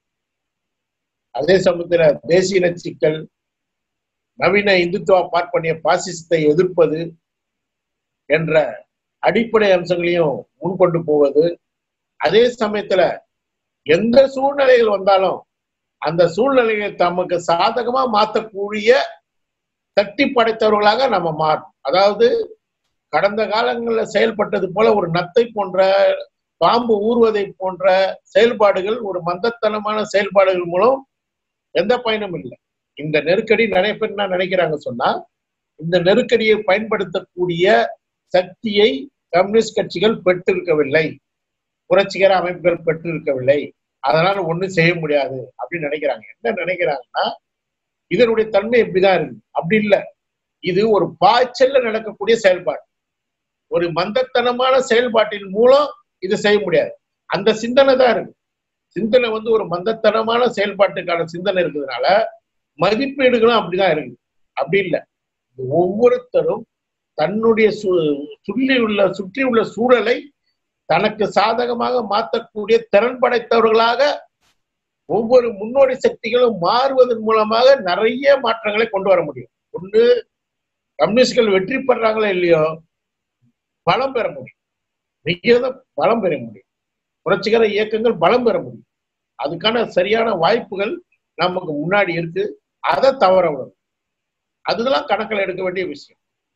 அதே சமயத்துல தேசிய இன சிக்கல் நவீன இந்துத்துவ பார்ப்பனிய பாசிசத்தை எதிர்ப்பது என்ற அடிப்படை அம்சங்களையும் முன்கொண்டு போவது அதே சமயத்துல எந்த சூழ்நிலைகள் வந்தாலும் அந்த சூழ்நிலையை தமக்கு சாதகமா மாற்றக்கூடிய சக்தி படைத்தவர்களாக நம்ம மாறும் அதாவது கடந்த காலங்களில் செயல்பட்டது போல ஒரு நத்தை போன்ற பாம்பு ஊறுவதை போன்ற செயல்பாடுகள் ஒரு மந்தத்தனமான செயல்பாடுகள் மூலம் எந்த பயனும் இல்லை இந்த நெருக்கடி நிறைய பேர் என்ன நினைக்கிறாங்க சொன்னா இந்த நெருக்கடியை பயன்படுத்தக்கூடிய சக்தியை கம்யூனிஸ்ட் கட்சிகள் பெற்றிருக்கவில்லை புரட்சிகர அமைப்புகள் பெற்றிருக்கவில்லை அதனால ஒண்ணும் செய்ய முடியாது அப்படின்னு நினைக்கிறாங்க என்ன நினைக்கிறாங்கன்னா இதனுடைய தன்மை இப்படிதான் இருக்கு அப்படி இல்லை இது ஒரு பாய்ச்சல்ல நடக்கக்கூடிய செயல்பாடு ஒரு மந்தத்தனமான செயல்பாட்டின் மூலம் இது செய்ய முடியாது அந்த சிந்தனை தான் இருக்கு சிந்தனை வந்து ஒரு மந்தத்தனமான செயல்பாட்டுக்கான சிந்தனை இருக்கிறதுனால மதிப்பீடுகளும் அப்படிதான் இருக்கு அப்படி இல்லை ஒவ்வொருத்தரும் தன்னுடைய சுற்றி உள்ள சுற்றி உள்ள சூழலை தனக்கு சாதகமாக மாற்றக்கூடிய திறன் படைத்தவர்களாக ஒவ்வொரு முன்னோடி சக்திகளும் மாறுவதன் மூலமாக நிறைய மாற்றங்களை கொண்டு வர முடியும் ஒன்று கம்யூனிஸ்ட்கள் வெற்றி பெறாங்களோ இல்லையோ பலம் பெற முடியும் மிக பலம் பெற முடியும் புரட்சிகர இயக்கங்கள் பலம் பெற முடியும் அதுக்கான சரியான வாய்ப்புகள் நமக்கு முன்னாடி இருக்கு அதை தவற விடணும் அதுதான் கணக்கில் எடுக்க வேண்டிய விஷயம்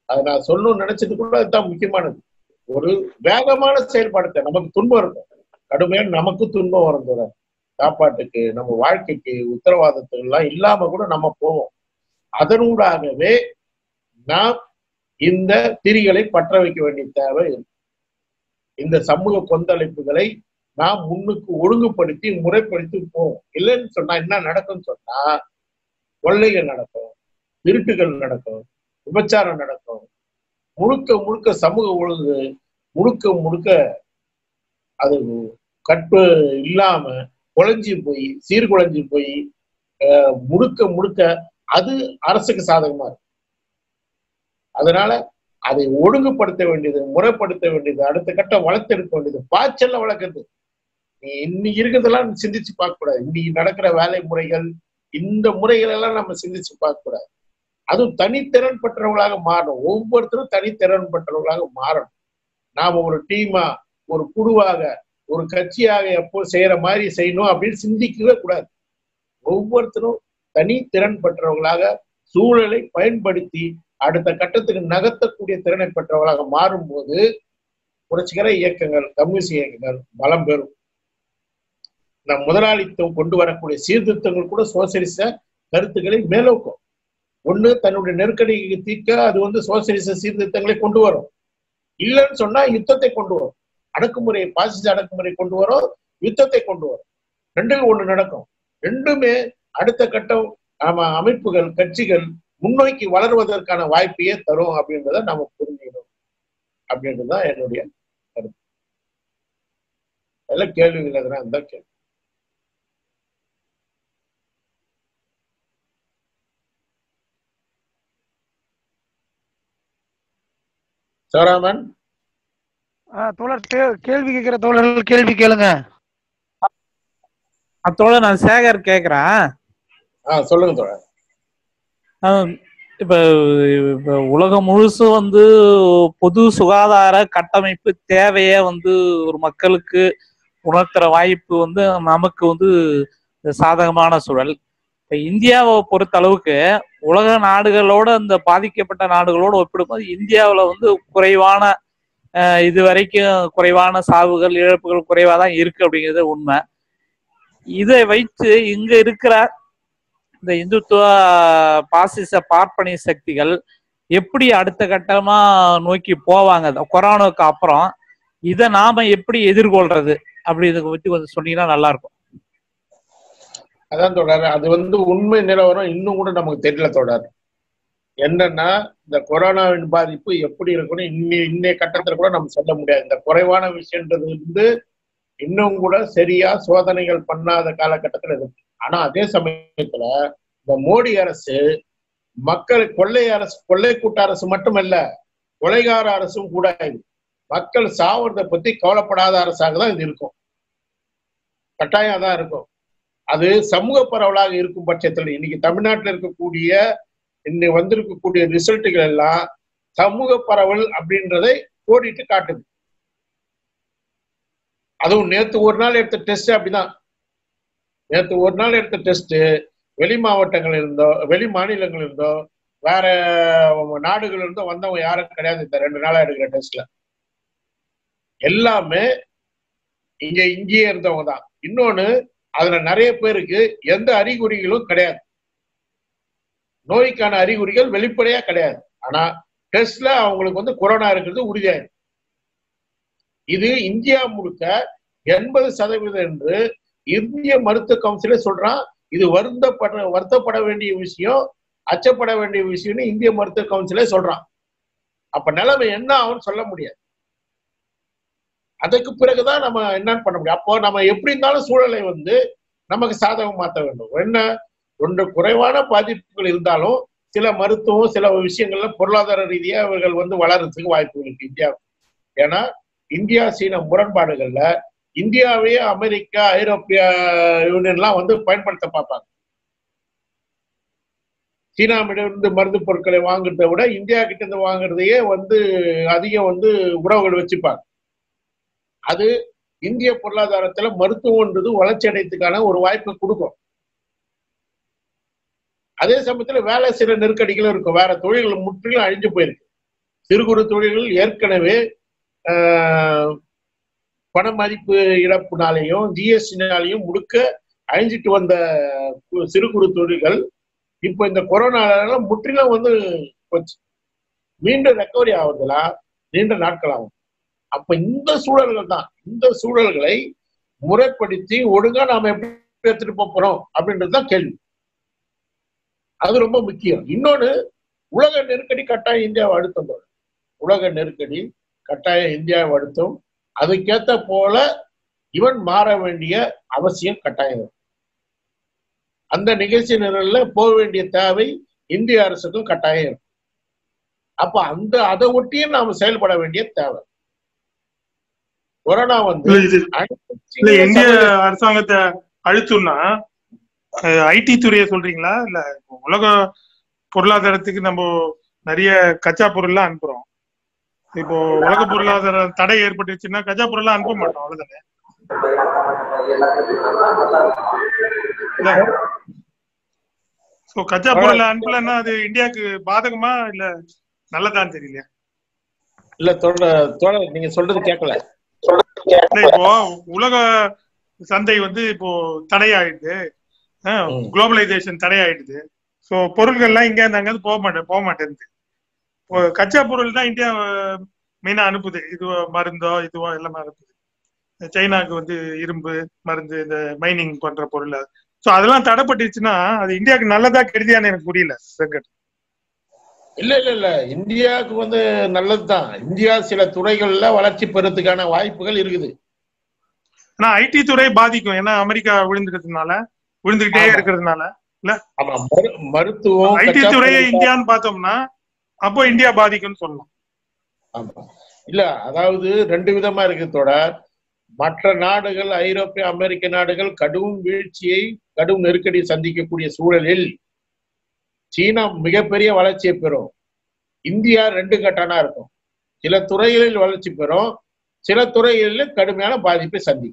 அதை நான் சொல்லணும்னு நினைச்சது கூட அதுதான் முக்கியமானது ஒரு வேகமான செயல்பாடு நமக்கு துன்பம் இருக்கும் கடுமையான நமக்கு துன்பம் வரும் தோழர் சாப்பாட்டுக்கு நம்ம வாழ்க்கைக்கு உத்தரவாதத்துக்கு எல்லாம் இல்லாம கூட நம்ம போவோம் அதனூடாகவே நாம் இந்த திரிகளை பற்ற வைக்க வேண்டிய தேவை இருக்கு இந்த சமூக கொந்தளிப்புகளை நாம் முன்னுக்கு ஒழுங்குபடுத்தி முறைப்படுத்தி போவோம் இல்லைன்னு சொன்னா என்ன நடக்கும்னு சொன்னா கொள்ளைகள் நடக்கும் திருட்டுகள் நடக்கும் விபச்சாரம் நடக்கும் முழுக்க முழுக்க சமூக ஒழுங்கு முழுக்க முழுக்க அது கற்பு இல்லாம குழஞ்சி போய் சீர்குலைஞ்சி போய் அஹ், முழுக்க முழுக்க அது அரசுக்கு சாதகமா இருக்கு அதனால அதை ஒழுங்குபடுத்த வேண்டியது முறைப்படுத்த வேண்டியது அடுத்த கட்டம் வளர்த்தெடுக்க வேண்டியது பாய்ச்சல்ல வளர்க்குறது நீ இன்னைக்கு இருக்கிறதெல்லாம் சிந்திச்சு பார்க்க கூடாது இன்னைக்கு நடக்கிற வேலை முறைகள் இந்த முறைகள் எல்லாம் நம்ம சிந்திச்சு பார்க்க கூடாது அதுவும் தனித்திறன் பெற்றவர்களாக மாறணும் ஒவ்வொருத்தரும் தனித்திறன் பெற்றவர்களாக மாறணும் நாம ஒரு டீமா ஒரு குழுவாக ஒரு கட்சியாக எப்போ செய்யற மாதிரி செய்யணும் அப்படின்னு சிந்திக்கவே கூடாது ஒவ்வொருத்தரும் தனித்திறன் பெற்றவர்களாக சூழலை பயன்படுத்தி அடுத்த கட்டத்துக்கு நகர்த்தக்கூடிய திறனை பெற்றவர்களாக மாறும்போது புரட்சிகர இயக்கங்கள் கம்யூனிஸ்ட் இயக்கங்கள் பலம் பெறும் இந்த முதலாளித்துவம் கொண்டு வரக்கூடிய சீர்திருத்தங்கள் கூட சோசியலிச கருத்துக்களை மேலோக்கும் ஒண்ணு தன்னுடைய நெருக்கடிக்கு தீர்க்க அது வந்து சோசியலிச சீர்திருத்தங்களை கொண்டு வரும் இல்லைன்னு சொன்னா யுத்தத்தை கொண்டு வரும் அடக்குமுறை பாசிச அடக்குமுறை கொண்டு வரும் யுத்தத்தை கொண்டு வரும் ரெண்டில் ஒண்ணு நடக்கும் ரெண்டுமே அடுத்த கட்டம் ஆமா அமைப்புகள் கட்சிகள் முன்னோக்கி வளர்வதற்கான வாய்ப்பையே தரும் அப்படின்றத நம்ம புரிஞ்சுக்கணும் அப்படின்றதுதான் என்னுடைய கருத்து எல்லாம் கேள்விகள் எதுனா இருந்தா கேள்வி சிவராமன் ஆ, தோழர் கே- கேள்வி கேட்கிற தோழர்கள் கேள்வி கேளுங்க அத்தோட நான் சேகர் கேக்குறேன் ஆ சொல்லுங்க தோழர் ஆஹ் இப்ப இப்ப உலகம் முழுசும் வந்து பொது சுகாதார கட்டமைப்பு தேவையை வந்து ஒரு மக்களுக்கு உணர்த்துற வாய்ப்பு வந்து நமக்கு வந்து சாதகமான சூழல் இப்ப இந்தியாவை பொறுத்த அளவுக்கு உலக நாடுகளோட இந்த பாதிக்கப்பட்ட நாடுகளோட ஒப்பிடும்போது இந்தியாவுல வந்து குறைவான ஆஹ் இது வரைக்கும் குறைவான சாவுகள் இழப்புகள் குறைவா தான் இருக்கு அப்படிங்கிறது உண்மை இதை வைத்து இங்க இருக்கிற இந்த இந்துத்துவ பாசிச பார்ப்பனிய சக்திகள் எப்படி அடுத்த கட்டமா நோக்கி போவாங்க இந்த கொரோனாவுக்கு அப்புறம் இதை நாம எப்படி எதிர்கொள்றது அப்படி இதை பத்தி கொஞ்சம் சொன்னீங்கன்னா நல்லா இருக்கும் அதான் தொடர் அது வந்து உண்மை நிலவரம் இன்னும் கூட நமக்கு தெரியல தொடர் என்னன்னா இந்த கொரோனாவின் பாதிப்பு எப்படி இருக்கும்னு இன்னி இன்னைய கட்டத்துல கூட நம்ம சொல்ல முடியாது இந்த குறைவான விஷயன்றது வந்து இன்னும் கூட சரியா சோதனைகள் பண்ணாத காலகட்டத்துல இருக்கு ஆனா அதே சமயத்துல இந்த மோடி அரசு மக்கள் கொள்ளை அரசு கொள்ளை கூட்ட அரசு மட்டுமல்ல கொலைகார அரசும் கூட இது மக்கள் சாவறதை பத்தி கவலைப்படாத அரசாக தான் இது இருக்கும் கட்டாயம் தான் இருக்கும் அது சமூக பரவலாக இருக்கும் பட்சத்தில் இன்னைக்கு தமிழ்நாட்டில் இருக்கக்கூடிய இன்னைக்கு வந்திருக்கக்கூடிய ரிசல்ட்டுகள் எல்லாம் சமூக பரவல் அப்படின்றதை கோடிட்டு காட்டுது அதுவும் நேத்து ஒரு நாள் எடுத்த டெஸ்ட் அப்படிதான் நேத்து ஒரு நாள் எடுத்த டெஸ்ட் வெளி மாவட்டங்கள் இருந்தோ வெளி மாநிலங்கள் இருந்தோ வேற நாடுகள் இருந்தோ வந்தவங்க யாரும் கிடையாது இந்த ரெண்டு நாளா எடுக்கிற டெஸ்ட்ல எல்லாமே இங்க இங்கேயே இருந்தவங்க தான் இன்னொன்னு அதுல நிறைய பேருக்கு எந்த அறிகுறிகளும் கிடையாது நோய்க்கான அறிகுறிகள் வெளிப்படையா கிடையாது ஆனா டெஸ்ட்ல அவங்களுக்கு வந்து கொரோனா இருக்கிறது உறுதியாயிருக்கு இது இந்தியா முழுக்க எண்பது சதவீதம் என்று இந்திய மருத்துவ கவுன்சிலே சொல்றான் இது வருந்தப்பட வருத்தப்பட வேண்டிய விஷயம் அச்சப்பட வேண்டிய விஷயம்னு இந்திய மருத்துவ கவுன்சிலே சொல்றான் அப்ப நிலைமை என்ன ஆகும்னு சொல்ல முடியாது அதுக்கு பிறகுதான் நம்ம என்னன்னு பண்ண முடியும் அப்போ நம்ம எப்படி இருந்தாலும் சூழலை வந்து நமக்கு சாதகம் மாற்ற வேண்டும் என்ன ஒன்று குறைவான பாதிப்புகள் இருந்தாலும் சில மருத்துவம் சில விஷயங்கள்ல பொருளாதார ரீதியா அவர்கள் வந்து வளர்றதுக்கு வாய்ப்பு இருக்கு இந்தியா ஏன்னா இந்தியா சீன முரண்பாடுகள்ல இந்தியாவே அமெரிக்கா ஐரோப்பிய யூனியன்லாம் வந்து பயன்படுத்த பார்ப்பாங்க சீனாவிடமிருந்து மருந்து பொருட்களை வாங்குறதை விட இந்தியா கிட்ட இருந்து வாங்குறதையே வந்து அதிகம் வந்து உறவுகள் வச்சுப்பாங்க அது இந்திய பொருளாதாரத்துல மருத்துவம்ன்றது வளர்ச்சி அடையத்துக்கான ஒரு வாய்ப்பை கொடுக்கும் அதே சமயத்துல வேலை சில நெருக்கடிகளும் இருக்கும் வேற தொழில்கள் முற்றிலும் அழிஞ்சு போயிருக்கு சிறு குறு தொழில்கள் ஏற்கனவே ஆஹ், பண மதிப்பு இழப்புனாலையும் ஜிஎஸ்டினாலையும் முழுக்க அழிஞ்சிட்டு வந்த கு- சிறு குறு தொழில்கள் இப்போ இந்த கொரோனால முற்றிலும் வந்து போச்சு மீண்டும் ரெக்கவரி ஆகுதுலாம் நீண்ட நாட்கள் ஆகும் அப்ப இந்த சூழல்கள் தான் இந்த சூழல்களை முறைப்படுத்தி ஒழுங்கா நாம எப்படி எடுத்துட்டு போப் போறோம் அப்படின்றது தான் கேள்வி அது ரொம்ப முக்கியம் இன்னொன்னு உலக நெருக்கடி கட்டாயம் இந்தியாவை அழுத்தம் தோணும். உலக நெருக்கடி கட்டாயம் இந்தியாவை அழுத்தம் அதுக்கேத்த போல இவன் மாற வேண்டிய அவசியம் கட்டாயம் இருக்கு. அந்த நிகழ்ச்சி நிரல்ல போக வேண்டிய தேவை இந்திய அரசுக்கும் கட்டாயம் இருக்கு அப்ப அந்த அதை ஒட்டியும் நாம செயல்பட வேண்டிய தேவை கொரோனா வந்து இல்ல இது அனைத்து இல்ல சிறிய இந்திய சமூக- அரசாங்கத்தை அழுத்தம்னா ஐடி துறையை சொல்றீங்களா இல்ல உலக பொருளாதாரத்துக்கு நம்ம நிறைய கச்சா பொருள்லாம் அனுப்புறோம் இப்போ உலக பொருளாதார தடை ஏற்பட்டுச்சுன்னா கச்சா பொருள்லாம் அனுப்ப மாட்டோம் அவ்வளவுதானே இல்ல சோ கச்சா பொருள் அனுப்பலன்னா அது இந்தியாவுக்கு பாதகமா இல்ல நல்லதான்னு தெரியல இல்ல தோழ தோழர் நீங்க சொல்றது கேட்கல இல்ல இப்போ உலக சந்தை வந்து இப்போ தடையாயிடுது ம். குளோபலைசேஷன் தடையாயிடுது சோ பொருள்கள்லாம் இங்க இருந்து அங்க இருந்து போக மாட்டேன் போக மாட்டேங்குது இப்போ கச்சா பொருள் தான் இந்தியா மெயினா அனுப்புது இது மருந்தோ இதுவோ எல்லாமே அனுப்புது சைனாக்கு வந்து இரும்பு மருந்து இந்த மைனிங் பண்ற பொருள் சோ அதெல்லாம் தடைப்பட்டுச்சுன்னா அது இந்தியாவுக்கு நல்லதா கெடுதியான்னு எனக்கு புரியல செங்கட் இல்ல இல்ல இல்ல இந்தியாவுக்கு வந்து நல்லதுதான் இந்தியா சில துறைகள்ல வளர்ச்சி பெறதுக்கான வாய்ப்புகள் இருக்குது ஆனா ஐடி துறை பாதிக்கும் ஏன்னா அமெரிக்கா விழுந்துக்கிறதுனால விழுந்துகிட்டே ஆமா. இருக்கிறதுனால ஆமா மரு- மருத்துவம் ஐடி கச்சா துறையை பொருள் இந்தியான்னு பார்த்தோம்னா அப்போ இந்தியா பாதிக்கும்னு சொல்லலாம் ஆமா இல்ல அதாவது ரெண்டு விதமா இருக்கு தொடர் மற்ற நாடுகள் ஐரோப்பிய அமெரிக்க நாடுகள் கடும் வீழ்ச்சியை கடும் நெருக்கடி சந்திக்கக்கூடிய சூழலில் சீனா மிகப்பெரிய வளர்ச்சியை பெறும் இந்தியா ரெண்டு கட்டானா இருக்கும் சில துறைகளில் வளர்ச்சி பெறும் சில துறைகளில் கடுமையான பாதிப்பை சந்திக்கும்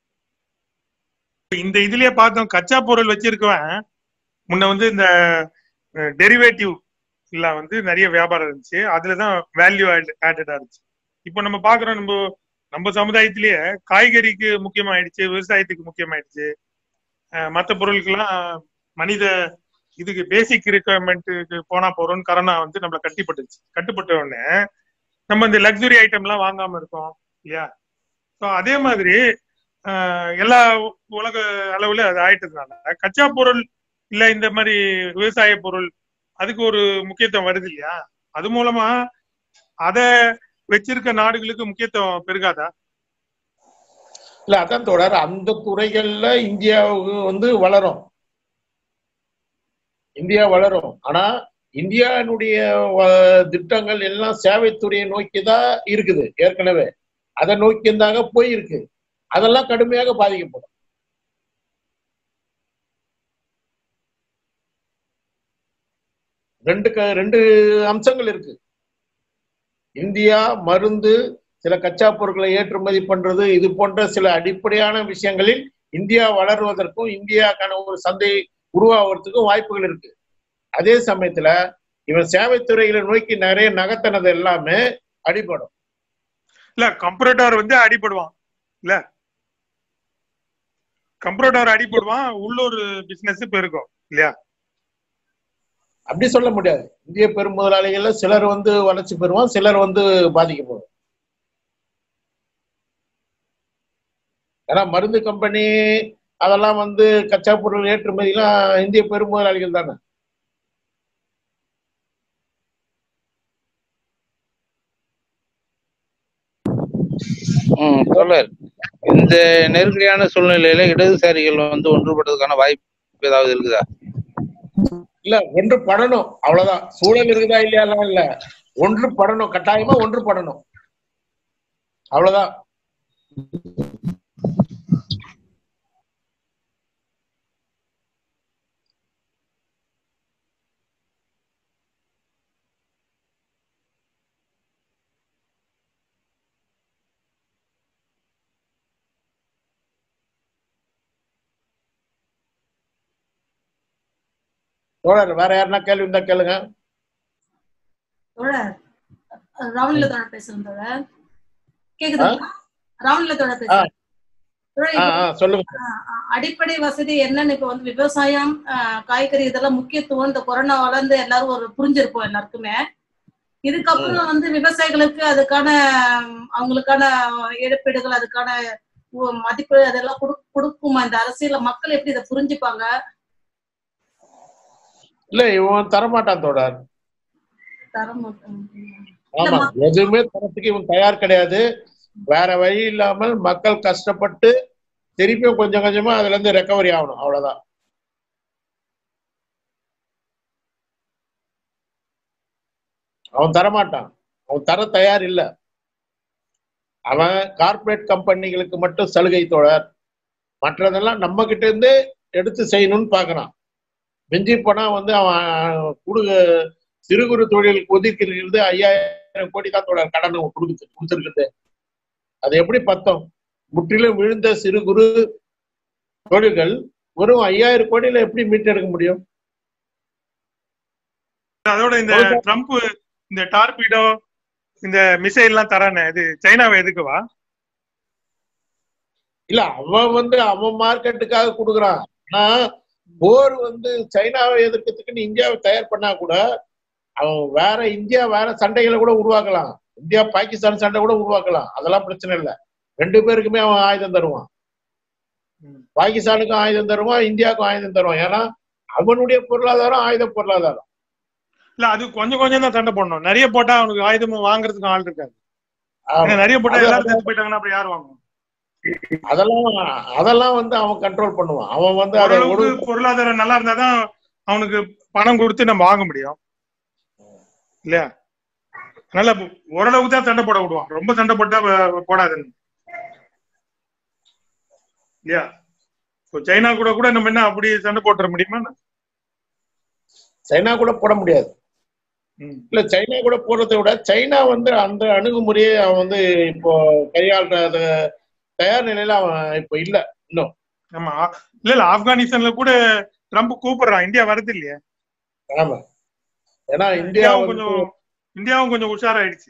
இந்த இதுலயே பார்த்தோம் கச்சா பொருள் வச்சிருக்கவன் முன்ன வந்து இந்த டெரிவேட்டிவ் இல்ல வந்து நிறைய வியாபாரம் இருந்துச்சு அதுலதான் வேல்யூ ஆடடா இருந்துச்சு இப்போ நம்ம பாக்குறோம் நம்ம நம்ம சமுதாயத்திலேயே காய்கறிக்கு முக்கியமாயிடுச்சு விவசாயத்துக்கு முக்கியமாயிடுச்சு அஹ் மத்த பொருளுக்கெல்லாம் மனித இதுக்கு பேசிக் ரிக்குவயர்மெண்ட்டுக்கு போனா போறோம்னு கரோனா வந்து நம்மள கட்டிப்பட்டுச்சு கட்டுப்பட்ட உடனே நம்ம இந்த லக்ஸுரி ஐட்டம் எல்லாம் வாங்காம இருக்கோம் இல்லையா ஸோ அதே மாதிரி ஆஹ் எல்லா உ- உலக அளவுல அது ஆயிட்டதுனால கச்சா பொருள் இல்ல இந்த மாதிரி விவசாய பொருள் அதுக்கு ஒரு முக்கியத்துவம் வருது இல்லையா அது மூலமா அத வச்சிருக்க நாடுகளுக்கு முக்கியத்துவம் பெருகாதா இல்ல அதான் தொடர் அந்த துறைகள்ல இந்தியாவுக்கு வந்து வளரும் இந்தியா வளரும் ஆனா இந்தியாவினுடைய வ- திட்டங்கள் எல்லாம் சேவைத்துறையை நோக்கி தான் இருக்குது ஏற்கனவே அதை நோக்கி இருந்தாங்க போயிருக்கு அதெல்லாம் கடுமையாக பாதிக்கப்படும் ரெண்டு க- ரெண்டு அம்சங்கள் இருக்கு இந்தியா மருந்து சில கச்சா பொருட்களை ஏற்றுமதி பண்றது இது போன்ற சில அடிப்படையான விஷயங்களில் இந்தியா வளருவதற்கும் இந்தியாக்கான ஒரு சந்தை உருவாகிறதுக்கும் வாய்ப்புகள் இருக்கு அதே சமயத்துல இவன் சேவைத்துறைகளை நோக்கி நிறைய நகர்த்தினது எல்லாமே அடிபடும் இல்ல கம்ப்யூட்டர் வந்து அடிபடுவான் இல்ல கம்ப்யூட்டர் அடிபடுவான் உள்ளூர் பிசினஸ் பெருகும் இல்லையா அப்படி சொல்ல முடியாது இந்திய பெரும் முதலாளிகள்ல சிலர் வந்து வளர்ச்சி பெறுவான் சிலர் வந்து பாதிக்கப்படும் ஏன்னா மருந்து கம்பெனி அதெல்லாம் வந்து கச்சா பொருள் ஏற்றுமதிலாம் இந்திய பெரும் முதலாளிகள் தானே ம் தொடர் இந்த நெருக்கடியான சூழ்நிலையில இடதுசாரிகள் வந்து ஒன்றுபடுறதுக்கான வாய்ப்பு ஏதாவது இருக்குதா இல்ல ஒன்று படணும் அவ்வளவுதான் சூழல் இருக்குதா இல்லையாலாம் இல்ல ஒன்று படணும் கட்டாயமா ஒன்று படணும் அவ்வளவுதான் தோழர் வேற யாருன்னா கேள்வி இருந்தா கேளுங்க தோழர் ராவணலத்தோட பேசுறேன் தோழர் கேக்குதுங்களா ராவணலத்தோட பேசுறேன் தோழர், ஆ, இப்போ, ஆ, சொல்லுங்க அஹ், அடிப்படை வசதி என்னன்னு இப்ப வந்து விவசாயம் அஹ், காய்கறி இதெல்லாம் முக்கியத்துவம் இந்த கொரோனா வளர்ந்து எல்லாரும் ஒரு புரிஞ்சிருப்போம் எல்லாருக்குமே இதுக்கப்புறம் வந்து விவசாயிகளுக்கு அதுக்கான உம், அவங்களுக்கான இழப்பீடுகள் அதுக்கான உ- மதிப்பு அதெல்லாம் கொடு- கொடுக்குமா இந்த அரசியல மக்கள் எப்படி இதை புரிஞ்சுப்பாங்க இல்ல இவன் தரமாட்டான் தோழர் தர மாட்டாங்க ஆமா எதுவுமே தரத்துக்கு இவன் தயார் கிடையாது வேற வழி இல்லாமல் மக்கள் கஷ்டப்பட்டு திருப்பியும் கொஞ்சம் கொஞ்சமா அதுல இருந்து ரெக்கவரி ஆகணும் அவ்வளவுதான் அவன் தரமாட்டான் அவன் தர தயார் இல்ல அவன் கார்ப்பரேட் கம்பெனிகளுக்கு மட்டும் சலுகை தோழர் மற்றதெல்லாம் நம்ம கிட்ட இருந்து எடுத்து செய்யணும்னு பாக்குறான் மிஞ்சி போனா வந்து அவன் குடு சிறு குறு தொழிலுக்கு ஒதுக்கிறது ஐயாயிரம் கோடி தான் தோழர் கடன் கொடுத்து கொடுத்துருக்குது அது எப்படி பத்தம் முற்றிலும் விழுந்த சிறு குறு தொழில்கள் வெறும் ஐயாயிரம் கோடியில எப்படி மீட்டெடுக்க முடியும் அதோட இந்த ட்ரம்ப் இந்த டார்பிடோ இந்த மிசைல் எல்லாம் தரானே இது சைனாவை எதுக்குவா இல்ல அவன் வந்து அவன் மார்க்கெட்டுக்காக கொடுக்குறான் ஆனா போர் வந்து சைனாவை எதிர்க்கிறதுக்குன்னு இந்தியாவை தயார் பண்ணா கூட அவன் வேற இந்தியா வேற சண்டைகளை கூட உருவாக்கலாம் இந்தியா பாகிஸ்தான் சண்டை கூட உருவாக்கலாம் அதெல்லாம் பிரச்சனை இல்லை ரெண்டு பேருக்குமே அவன் ஆயுதம் தருவான் பாகிஸ்தானுக்கும் ஆயுதம் தருவான் இந்தியாவுக்கும் ஆயுதம் தருவான் ஏன்னா அவனுடைய பொருளாதாரம் ஆயுத பொருளாதாரம் இல்ல அது கொஞ்சம் கொஞ்சம் தான் சண்டை போடணும் நிறைய போட்டா அவனுக்கு ஆயுதம் வாங்குறதுக்கு ஆள் இருக்காது ஆமா. ஏன்னா நிறைய போட்டா அது- எல்லாரும் செத்து போயிட்டாங்கன்னா அப்புறம் யார் வாங்குவோம் அதெல்லாம் அதெல்லாம் வந்து அவன் கண்ட்ரோல் பண்ணுவான் அவன் வந்து அதை ஓரளவுக்கு ஒடு பொருளாதாரம் நல்லா இருந்தாதான் அவனுக்கு பணம் கொடுத்து நம்ம வாங்க முடியும் இல்லையா அதனால ஓரளவுக்கு தான் சண்டை போட விடுவான் ரொம்ப சண்டை போட்டா வ- போடாதுன்னு இல்லையா இப்போ சைனா கூட கூட நம்ம என்ன அப்படி சண்டை போட்டுற முடியுமா என்ன? சைனா கூட போட முடியாது ம். இல்ல சைனா கூட போடுறதை விட சைனா வந்து அந்த அணுகுமுறையை அவன் வந்து இப்போ கையாளுற தயார் நிலையில அவன் இப்போ இல்ல இன்னும் ஆமா ஆ- இல்ல இல்ல ஆப்கானிஸ்தான்ல கூட ட்ரம்ப் கூப்பிடுறான் இந்தியா வரது இல்லையா ஆமா ஏன்னா இந்தியா இந்தியாவும் வந்து கொஞ்சம் இந்தியாவும் கொஞ்சம் உஷாராயிடுச்சு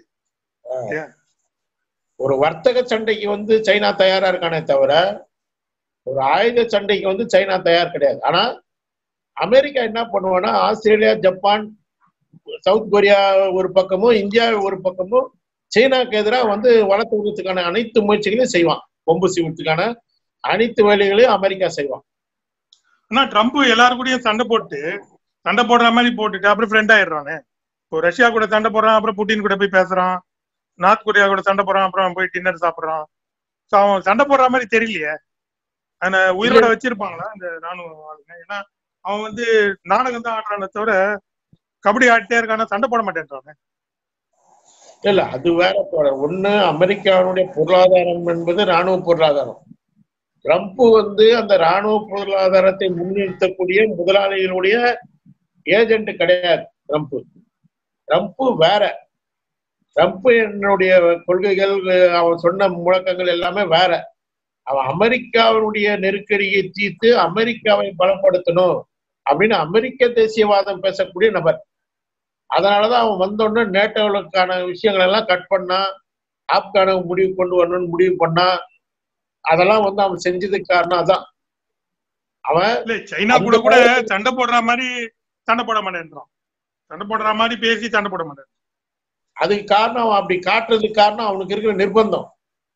ஒரு வர்த்தக சண்டைக்கு வந்து சைனா தயாரா இருக்கானே தவிர ஒரு ஆயுத சண்டைக்கு வந்து சைனா தயார் கிடையாது ஆனா அமெரிக்கா என்ன பண்ணுவான்னா ஆஸ்திரேலியா ஜப்பான் சவுத் கொரியா ஒரு பக்கமும் இந்தியா ஒரு பக்கமும் சீனாக்கு எதிராக வந்து வளர்த்து விடுறதுக்கான அனைத்து முயற்சிகளையும் செய்வான் கொம்பு சீவுறதுக்கான அனைத்து வேலைகளையும் அமெரிக்கா செய்வான் ஆனா ட்ரம்ப் எல்லாரும் கூடயும் சண்டை போட்டு சண்டை போடுற மாதிரி போட்டுட்டு அப்புறம் ஃப்ரெண்ட் ஆயிடுறானே இப்போ ரஷ்யா கூட சண்டை போடுறான் அப்புறம் புட்டின் கூட போய் பேசுறான் நார்த் கொரியா கூட சண்டை போடுறான் அப்புறம் போய் டின்னர் சாப்பிடுறான் சோ அவன் சண்டை போடுற மாதிரி தெரியலையே அவனை உயிரோட வச்சிருப்பாங்களா அந்த ராணுவ ஆளுங்க ஏன்னா அவன் வந்து நாடகம் தான் ஆடுறானே தவிர கபடி ஆடிட்டே இருக்கான சண்டை போட மாட்டேன்றானே இல்ல அது வேற தோழர். ஒண்ணு அமெரிக்காவுடைய பொருளாதாரம் என்பது ராணுவ பொருளாதாரம் ட்ரம்ப் வந்து அந்த ராணுவ பொருளாதாரத்தை முன்னிறுத்தக்கூடிய முதலாளிகளுடைய ஏஜென்ட் கிடையாது ட்ரம்ப் ட்ரம்ப் வேற ட்ரம்ப் என்னுடைய கொள்கைகள் அவன் சொன்ன முழக்கங்கள் எல்லாமே வேற அவன் அமெரிக்காவினுடைய நெருக்கடியை தீர்த்து அமெரிக்காவை பலப்படுத்தணும் அப்படின்னு அமெரிக்க தேசியவாதம் பேசக்கூடிய நபர் அதனாலதான் அவன் வந்தோடனே நேட்டோவுக்கான விஷயங்கள் எல்லாம் கட் பண்ணா ஆப்கான முடிவு கொண்டு வரணும்னு முடிவு பண்ணா அதெல்லாம் வந்து அவன் செஞ்சதுக்கு காரணம் அதான் அவன் இல்ல சைனா கூட கூட சண்டை போடுற மாதிரி சண்டை போட மாட்டேன்றான் சண்டை போடுற மாதிரி பேசி சண்டை போட மாட்டேன் அதுக்கு காரணம் அவன் அப்படி காட்டுறதுக்கு காரணம் அவனுக்கு இருக்கிற நிர்பந்தம்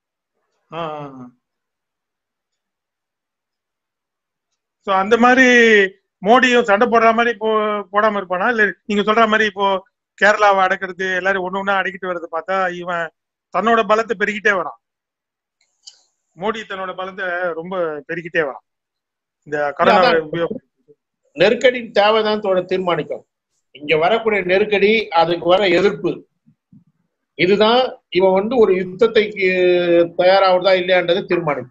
சோ அந்த மாதிரி மோடியும் சண்டை போடுற மாதிரி போ போடாம இருப்பானா இல்ல நீங்க சொல்ற மாதிரி இப்போ கேரளாவை அடக்கிறது எல்லாரும் ஒண்ணு ஒண்ணா அடக்கிட்டு வர்றதை பார்த்தா இவன் தன்னோட பலத்தை பெருகிட்டே வரான் மோடி தன்னோட பலத்தை ரொம்ப பெருகிட்டே வரான் இந்த கரோனா அதான். உபயோகம் நெருக்கடியின் தேவைதான் தோட தீர்மானிக்கும் இங்க வரக்கூடிய நெருக்கடி அதுக்கு வர எதிர்ப்பு இதுதான் இவன் வந்து ஒரு யுத்தத்தைக்கு தயாராகுதா இல்லையான்றதை தீர்மானிக்கும்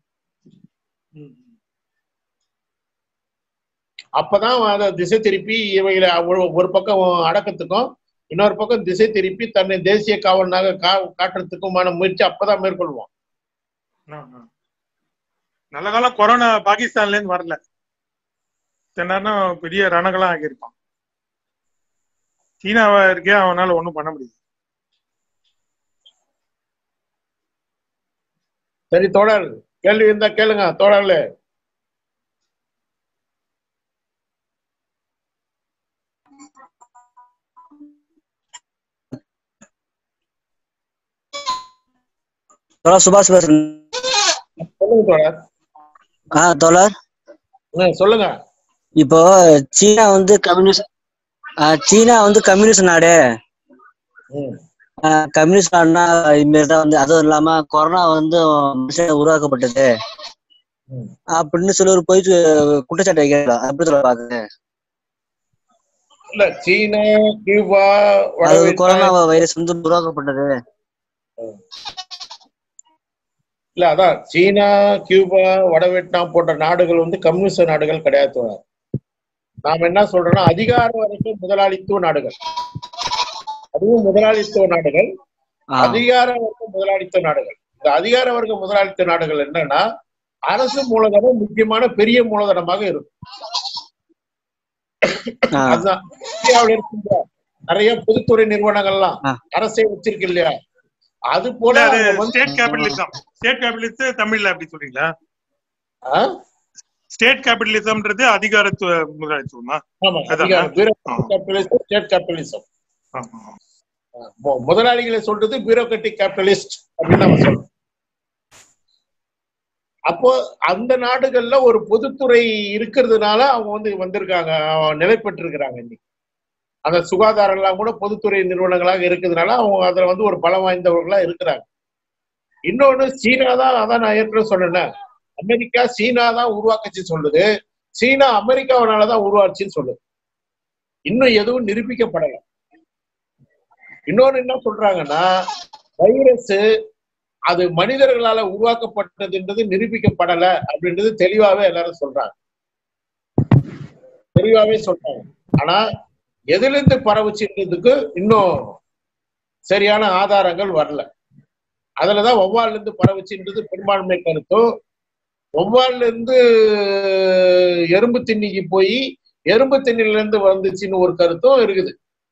அப்பதான் அவன் அதை திசை திருப்பி இவைகளை ஒரு- ஒரு பக்கம் அடக்கத்துக்கும் இன்னொரு பக்கம் திசை திருப்பி தன்னை தேசிய காவலனாக கா காட்டுறதுக்குமான முயற்சி அப்பதான் மேற்கொள்வான் ஆ, ஆ. நல்ல காலம் கொரோனா பாகிஸ்தான்ல இருந்து வரல தென்னா பெரிய ரணகலாம் ஆகியிருப்பான் சீனாவா இருக்கே அவனால ஒண்ணும் பண்ண முடியாது சரி தோழர் கேள்வி இருந்தா கேளுங்க தோழர்களே தோழர் சுபாஷ் பேசுறேன் சொல்லுங்க தோழர் ஆ தோழர் ம், சொல்லுங்க இப்போ சீனா வந்து கம்யூனிஸ்ட் ஆ, சீனா வந்து கம்யூனிஸ்ட் நாடு ம், ஆ, கம்யூனிஸ்ட் நாடுனா இதுமாரி தான் வந்து அதுவும் இல்லாம கொரோனா வந்து மனுஷன் உருவாக்கப்பட்டது ம். அப்படின்னு சொல்லி ஒரு பொய் குற்றச்சாட்டு வைக்கிறாங்க அப்படி சொல்ல பாக்குங்க இல்ல சீனா கியூபா அது வடவியட்நாம் கொரோனா வைரஸ் வந்து உருவாக்கப்பட்டது இல்ல அதான் சீனா கியூபா வடவியட்நாம் போன்ற நாடுகள் வந்து கம்யூனிஸ்ட் நாடுகள் கிடையாது தோழர். நாம என்ன சொல்றோம்னா அதிகார வரைக்கும் முதலாளித்துவ நாடுகள் அதுவும் முதலாளித்துவ நாடுகள் ஆ, அதிகார வர்க்க முதலாளித்துவ நாடுகள் இந்த அதிகார வர்க்க முதலாளித்துவ நாடுகள் என்னன்னா அரசு மூலதனம் முக்கியமான பெரிய மூலதனமாக இருக்கும் ஆ, அதுதான் இந்தியாவில் இருக்கின்ற நிறைய பொதுத்துறை நிறுவனங்கள்லாம் ஆ. அரசே வச்சிருக்கு இல்லையா அது போல இல்ல அது அவங்க வந்து ஸ்டேட் கேபிட்டலிசம் ஸ்டேட் கேபிட்டலிசம் தமிழ்ல அப்படி சொல்றீங்களா ஆ? ஸ்டேட் கேபிட்டலிசம்ன்றது அதிகாரத்துவ முதலாளித்துவமா ஆமா அதான். அதிகாரம் ஆ. bureaucratic capitalism, state capitalism. ஆமா. மு- முதலாளிகளை சொல்றது பியூரோக்ராட்டிக் கேபிட்டலிஸ்ட் அப்படின்னு நம்ம சொல்றோம் அப்போ அந்த நாடுகள்ல ஒரு பொதுத்துறை இருக்கிறதுனால அவங்க வந்து வந்திருக்காங்க அவங்க நிலை பெற்றிருக்கிறாங்க இன்னைக்கு அந்த சுகாதாரம் எல்லாம் கூட பொதுத்துறை நிறுவனங்களாக இருக்கிறதுனால அவங்க அதுல வந்து ஒரு பலம் வாய்ந்தவர்களா இருக்கிறாங்க இன்னொன்னு சீனா தான் அதான் நான் ஏற்கனவே சொன்னேன் அமெரிக்கா சீனா தான் உருவாக்குச்சு சொல்லுது சீனா அமெரிக்காவினாலதான் உருவாச்சுன்னு சொல்லுது இன்னும் எதுவும் நிரூபிக்கப்படலை இன்னொன்னு என்ன சொல்றாங்கன்னா வைரஸ் அது மனிதர்களால உருவாக்கப்பட்டதுன்றது நிரூபிக்கப்படல அப்படின்றது தெளிவாவே எல்லாரும் சொல்றாங்க தெளிவாவே சொல்றாங்க ஆனா எதிலிருந்து பரவுச்சுன்றதுக்கு இன்னும் சரியான ஆதாரங்கள் வரல அதுலதான் வௌவால்ல இருந்து பரவுச்சுன்றது பெரும்பான்மை கருத்தும் வௌவால்ல இருந்து எறும்பு திண்ணிக்கு போய் எறும்பு திண்ணில இருந்து வந்துச்சுன்னு ஒரு கருத்தும் இருக்குது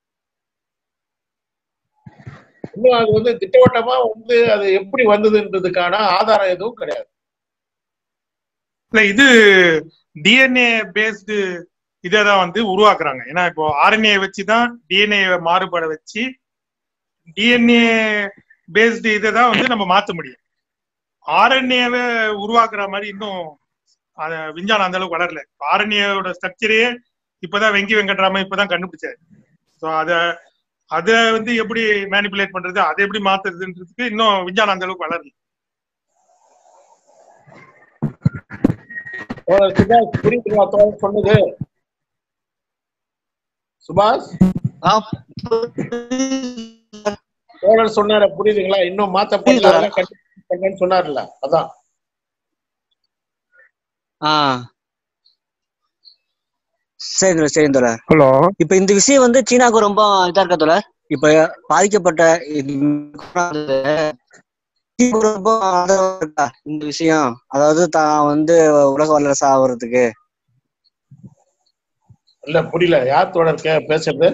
இன்னும் அது வந்து திட்டவட்டமா வந்து அது எப்படி வந்ததுன்றதுக்கான ஆதாரம் எதுவும் கிடையாது இல்ல இது டிஎன்ஏ பேஸ்டு இதான் வந்து உருவாக்குறாங்க ஏன்னா இப்போ ஆர்என்ஏ வச்சு தான் டிஎன்ஏ மாறுபட வச்சு டிஎன்ஏ பேஸ்டு இதை தான் வந்து நம்ம மாத்த முடியும் ஆர்என்ஏவை உருவாக்குற மாதிரி இன்னும் அத விஞ்ஞானம் அந்த அளவுக்கு வளரல ஆர்என்ஏவோட ஸ்ட்ரக்சரே இப்பதான் வெங்கி வெங்கட்ராம இப்பதான் கண்டுபிடிச்சாரு ஸோ அத அத வந்து எப்படி மேனிப்புலேட் பண்றது அதை எப்படி மாத்துறதுன்றதுக்கு இன்னும் விஞ்ஞானம் அந்த அளவுக்கு வளரல தோழர் சுபாஷ் புரியுதுங்களா தோழர் சொன்னது சுபாஷ் ஆ, தோழர் சொன்னார புரியுதுங்களா இன்னும் மாத்தப்படல அதெல்லாம் கண்டுபிடிச்சு பண்ணுன்னு சொன்னார்ல அதான் ஆ. சரி தோழர் சரி தோழர் ஹலோ இப்ப இந்த விஷயம் வந்து சீனாவுக்கு ரொம்ப இதா இருக்கா தோழர் இப்ப பாதிக்கப்பட்ட இது சீனாவுக்கு ரொம்ப ஆதரவா இருக்கா இந்த விஷயம் அதாவது தான் வந்து உலக வல்லரசு ஆகுறதுக்கு இல்ல புரியல யார் தோழர் கே பேசுறது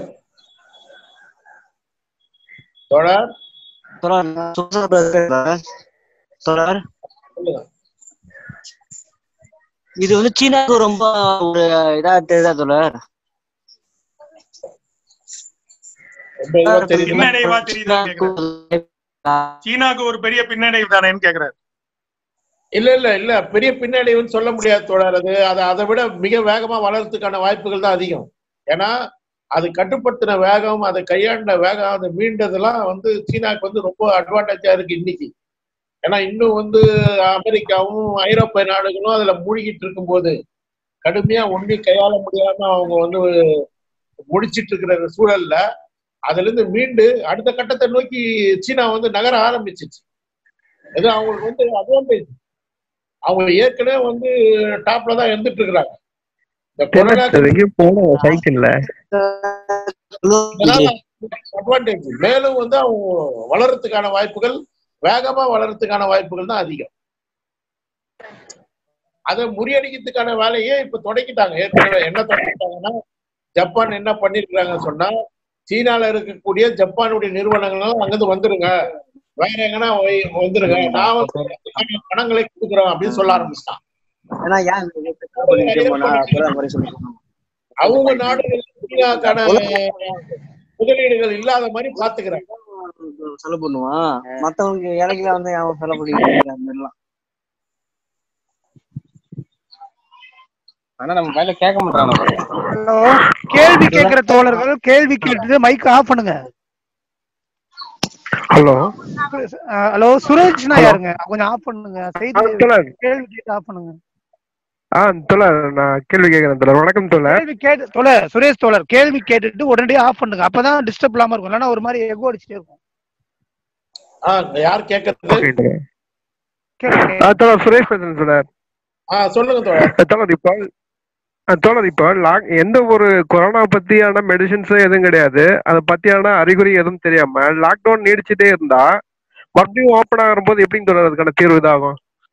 தோழர் தோழர் நான் சொல்றது தோழர். தோழர் சொல்லுங்க இது வந்து சீனாவுக்கு ரொம்ப ஒரு இதா தெரியுதா தோழர் ரொம்ப இதுவா தெரியுது பின்னடைவா தெரியுதான்னு கேக்குறேன் சீனாக்கு ஒரு பெரிய பின்னடைவு தானேன்னு கேக்குறாரு இல்ல இல்ல இல்ல பெரிய பின்னடைவுன்னு சொல்ல முடியாது தோழர் அது அது அதை விட மிக வேகமா வளர்றதுக்கான வாய்ப்புகள் தான் அதிகம் ஏன்னா அது கட்டுப்படுத்தின வேகம் அதை கையாண்ட வேகம் அதை மீண்டதெல்லாம் வந்து சீனாக்கு வந்து ரொம்ப அட்வான்டேஜா இருக்கு இன்னைக்கு ஏன்னா இன்னும் வந்து அமெரிக்காவும் ஐரோப்பிய நாடுகளும் அதுல மூழ்கிட்டு இருக்கும்போது கடுமையா ஒண்ணி கையாள முடியாம அவங்க வந்து முடிச்சிட்டு இருக்கிற சூழல்ல அதுல இருந்து மீண்டு அடுத்த கட்டத்தை நோக்கி சீனா வந்து நகர ஆரம்பிச்சிச்சு இது அவங்களுக்கு வந்து அட்வான்டேஜ் அவங்க ஏற்கனவே வந்து டாப்ல தான் இருந்துட்டு இருக்கிறாங்க இந்த கொரோனா போன சைக்கிள்ல அட்வான்டேஜ் மேலும் வந்து அவங்க வளர்றதுக்கான வாய்ப்புகள் வேகமா வளர்றதுக்கான வாய்ப்புகள் தான் அதிகம் அதை முறியடிக்கிறதுக்கான வேலையே இப்ப தொடங்கிட்டாங்க ஏற்கனவே என்ன தொடங்கிட்டாங்கன்னா ஜப்பான் என்ன பண்ணிருக்கிறாங்கன்னு சொன்னா சீனால இருக்கக்கூடிய ஜப்பானுடைய நிறுவனங்கள்லாம் அங்கிருந்து வந்துருங்க வேற எங்கன்னா போய் வந்துருங்க நான் வந்து அதுக்கான பணங்களை கொடுக்குறோம் அப்படின்னு சொல்ல ஆரம்பிச்சிட்டான் ஏன்னா ஏன் இந்த தப்பு பண்ணிட்டோமோ நான் அப்பதான் குறை சொல்லணும். அவங்க நாடுகள் இந்தியாவுக்கான முதலீடுகள் இல்லாத மாதிரி பாத்துக்கிறாங்க செலவு பண்ணுவான் மத்தவங்க இலைக்குல வந்து அவன் செலவு பண்ணிக்கிறாங்க அந்த மாதிரிலாம் ஆனா நம்ம மேல கேட்க மாட்டாங்க ஹலோ கேள்வி கேட்கிற தோழர்கள் கேள்வி கேட்டுட்டு மைக் ஆஃப் பண்ணுங்க ஹலோ ஹலோ சுரேஷ்னா யாருங்க கொஞ்சம் ஆஃப் பண்ணுங்க செய்தி தோழர் கேள்வி கேட்டு ஆஃப் பண்ணுங்க ஆ தோழர் நான் கேள்வி கேட்கிறேன் தோழர் வணக்கம் தோழர் கேள்வி கேட்டு தோழர் சுரேஷ் தோழர் கேள்வி கேட்டுட்டு உடனடியாக ஆஃப் பண்ணுங்க அப்பதான் டிஸ்டர்ப் இல்லாம இருக்கும் இல்லைன்னா ஒரு மாதிரி எகோ அடிச்சுட்டே இருக்கும் ஆஹ் யார் கேட்கறது ஓகே தோழர் கேளுங்க ஆ தோழர் சுரேஷ் பேசுறேன் தோழர் ஆஹ் சொல்லுங்க தோழர் தோழர் இப்போ ஆ, தோழர் இப்போ லாக் எந்த ஒரு கொரோனா பத்தியான மெடிசின்ஸ் எதுவும் கிடையாது அதை பத்தியான அறிகுறி எதுவும் தெரியாம லாக்டவுன் நீடிச்சுட்டே இருந்தா மறுபடியும் ஓப்பன் ஆகும் போது எப்படி தோழர் அதுக்கான தீர்வு இதாகும்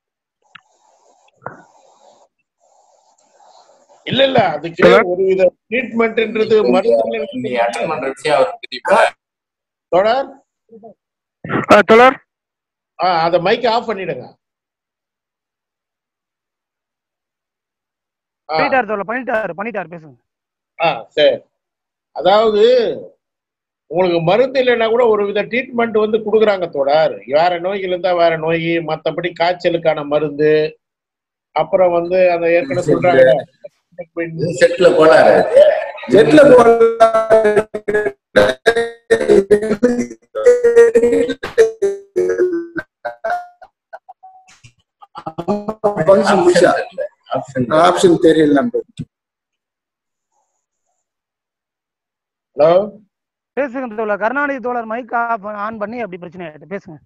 இல்ல இல்ல அதுக்கு ஒரு வித ட்ரீட்மெண்ட்ன்றது மருந்து அட்டன் பண்ற விஷயம் அவருக்கு தெரியுமா தொடர் ஆ, தோழர் ஆஹ் அத மைக் ஆஃப் பண்ணிடுங்க ஆ, பண்ணிட்டாரு தோழர் பண்ணிட்டாரு பண்ணிட்டாரு பேசுங்க ஆ சரி அதாவது உங்களுக்கு மருந்து இல்லைன்னா கூட ஒரு வித ட்ரீட்மெண்ட் வந்து கொடுக்குறாங்க தொடர் வேற நோய்கள் இருந்தா வேற நோய் மத்தபடி காய்ச்சலுக்கான மருந்து அப்புறம் வந்து அந்த ஏற்கனவே சொல்றாங்க செட்ல போனாரு ஜெட்ல முடிச்சா ஆப்ஷன் தெரியல நம்மளுக்கு ஹலோ பேசுங்க தோழர் கருணாநிதி தோழர் மைக் ஆஃப் ஆன் பண்ணி அப்படி பிரச்சனை ஆயிட்டு பேசுங்க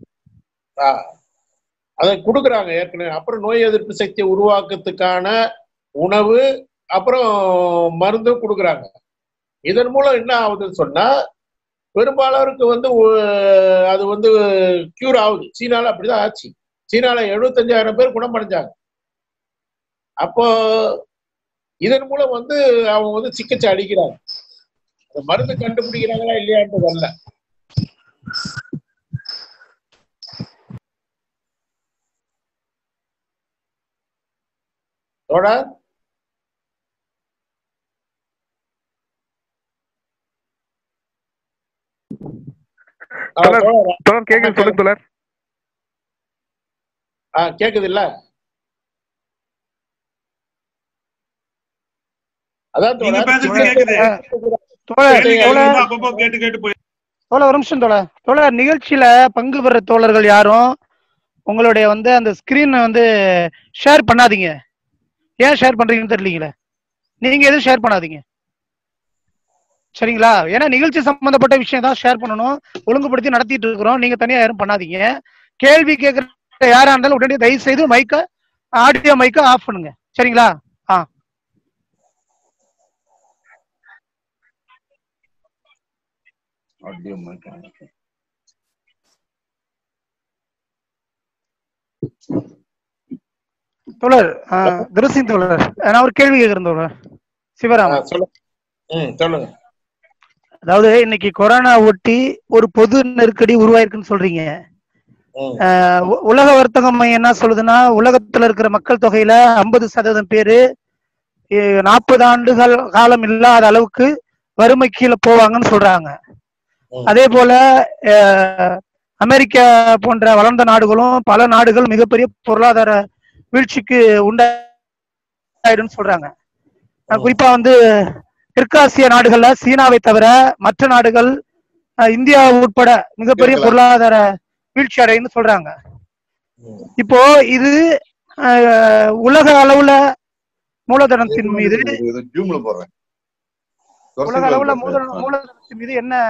அதை கொடுக்குறாங்க ஏற்கனவே அப்புறம் நோய் எதிர்ப்பு சக்தியை உருவாக்கத்துக்கான உணவு அப்புறம் மருந்தும் கொடுக்குறாங்க இதன் மூலம் என்ன ஆகுதுன்னு சொன்னா பெரும்பாலோருக்கு வந்து ஒ- அது வந்து கியூர் ஆகுது சீனால அப்படிதான் ஆச்சு சீனால எழுபத்தஞ்சாயிரம் பேர் குணமடைஞ்சாங்க அப்போ இதன் மூலம் வந்து அவங்க வந்து சிகிச்சை அளிக்கிறாங்க அந்த மருந்து கண்டுபிடிக்கிறாங்களா இல்லையான்றது அல்ல தோழா ஆ, தோழர் தோழர் தோழர் கேக்குது சொல்லுங்க தோழர் ஆ கேக்குது இல்ல அதான் நீங்க தோழர் பேசுறது கேக்குது தோழர் கேள்வி தோழர் கேட்கறது அப்பப்போ கேட்டு கேட்டு போய் தோழர் ஒரு நிமிஷம் தோழர் தோழர் நிகழ்ச்சியில பங்கு பெற தோழர்கள் யாரும் உங்களுடைய வந்து அந்த ஸ்கிரீனை வந்து ஷேர் பண்ணாதீங்க ஏன் ஷேர் பண்றீங்கன்னு தெரியலீங்களே நீங்க எதுவும் ஷேர் பண்ணாதீங்க சரிங்களா ஏன்னா நிகழ்ச்சி சம்பந்தப்பட்ட விஷயம் தான் ஷேர் பண்ணணும் ஒழுங்குபடுத்தி நடத்திட்டு இருக்கிறோம் நீங்க தனியா யாரும் பண்ணாதீங்க கேள்வி கேட்கிற யாரா இருந்தாலும் உடனே தயவு செய்து மைக்க ஆடியோ மைக்க ஆஃப் பண்ணுங்க சரிங்களா ஆ தோழர் ஆ, துரசிங் தோழர் நான் ஒரு கேள்வி கேட்கிறேன் தோழர் சிவராமன் சொல்லுங்க ம் சொல்லுங்க அதாவது இன்னைக்கு கொரோனா ஒட்டி ஒரு பொது நெருக்கடி உருவாயிருக்குன்னு சொல்றீங்க ம். ஆஹ் உ- உலக வர்த்தக மையம் என்ன சொல்லுதுன்னா உலகத்துல இருக்கிற மக்கள் தொகையில ஐம்பது சதவீதம் பேரு நாற்பது ஆண்டுகள் காலம் இல்லாத அளவுக்கு வறுமை கீழே போவாங்கன்னு சொல்றாங்க அதே போல ஆஹ் அமெரிக்கா போன்ற வளர்ந்த நாடுகளும் பல நாடுகள் மிகப்பெரிய பொருளாதார வீழ்ச்சிக்கு உண்டாயிடும்னு சொல்றாங்க ஆஹ் குறிப்பா வந்து தெற்காசிய நாடுகள்ல சீனாவை தவிர மற்ற நாடுகள் ஆஹ் இந்தியா உட்பட மிகப்பெரிய இருக்கலாம். பொருளாதார வீழ்ச்சி அடையும்னு சொல்றாங்க இப்போ இது ஆஹ் உலக அளவுல மூலதனத்தின் மீது ஜூம்ல போடுறேன் உலக அளவுல மூலதன மூலதனத்தின் மீது என்ன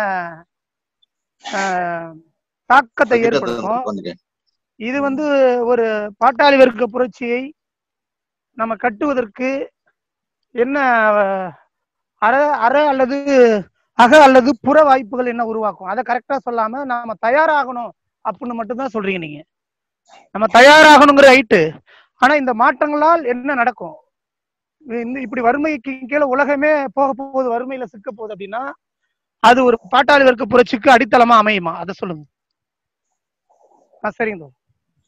ஆஹ், தாக்கத்தை ஏற்படுத்தும் வந்துட்டேன் இது வந்து ஒரு பாட்டாளி வர்க்க புரட்சியை நம்ம கட்டுவதற்கு என்ன அஹ், அற அற அல்லது அக அல்லது புற வாய்ப்புகள் என்ன உருவாக்கும் அதை கரெக்டா சொல்லாம நாம தயாராகணும் அப்படின்னு மட்டும்தான் சொல்றீங்க நீங்க நம்ம தயாராகணுங்கிற ரைட்டு ஆனா இந்த மாற்றங்களால் என்ன நடக்கும் இந்த இப்படி வறுமைக்கு கீழே உலகமே போக போகுது வறுமையில சிக்க போகுது அப்படின்னா அது ஒரு பாட்டாளி வர்க்க புரட்சிக்கு அடித்தளமா அமையுமா அதை சொல்லுங்க ஆ சரிங்க தோழர்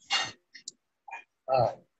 ஆ.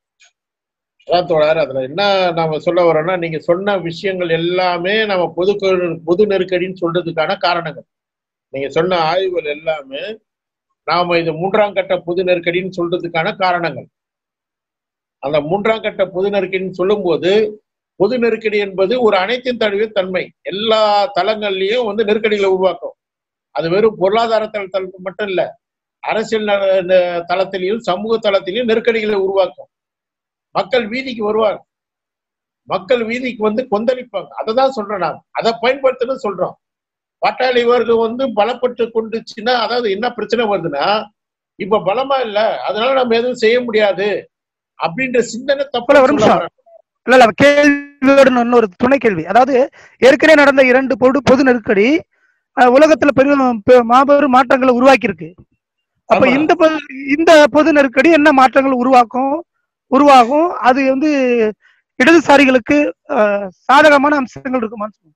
அதான் தோழர் அதுல என்ன நாம சொல்ல வரோம்னா நீங்க சொன்ன விஷயங்கள் எல்லாமே நம்ம பொது கொ- பொது நெருக்கடின்னு சொல்றதுக்கான காரணங்கள் நீங்க சொன்ன ஆய்வுகள் எல்லாமே நாம இது மூன்றாம் கட்ட பொது நெருக்கடின்னு சொல்றதுக்கான காரணங்கள் அந்த மூன்றாம் கட்ட பொது நெருக்கடின்னு சொல்லும்போது பொது நெருக்கடி என்பது ஒரு அனைத்தின் தழுவிய தன்மை எல்லா தளங்கள்லயும் வந்து நெருக்கடிகளை உருவாக்கும் அது வெறும் பொருளாதார தளத்தில் மட்டும் இல்ல அரசியல் ந- ந- தளத்திலையும் சமூக தளத்திலையும் நெருக்கடிகளை உருவாக்கும் மக்கள் வீதிக்கு வருவாங்க மக்கள் வீதிக்கு வந்து கொந்தளிப்பாங்க அதை தான் சொல்றேன் நான் அதை பயன்படுத்தணும் சொல்றோம் பாட்டாளி வர்க்கம் வந்து பலப்பட்டு கொண்டுச்சுன்னா அதாவது என்ன பிரச்சனை வருதுன்னா இப்ப பலமா இல்ல அதனால நம்ம எதுவும் செய்ய முடியாது அப்படின்ற சிந்தனை இல்ல, தப்பு ஒரு நிமிஷம். இல்ல இல்ல கேள்வியோட இன்னொரு துணை கேள்வி அதாவது ஏற்கனவே நடந்த இரண்டு பொது பொது நெருக்கடி அஹ், உலகத்துல பெரும் பெ- மாபெரும் மாற்றங்களை உருவாக்கி இருக்கு அப்ப ஆமா. இந்த பொது- இந்த பொது நெருக்கடி என்ன மாற்றங்கள் உருவாக்கும் உருவாகும் அது வந்து இடதுசாரிகளுக்கு அஹ், சாதகமான அம்சங்கள் இருக்குமான்னு சொல்லுங்க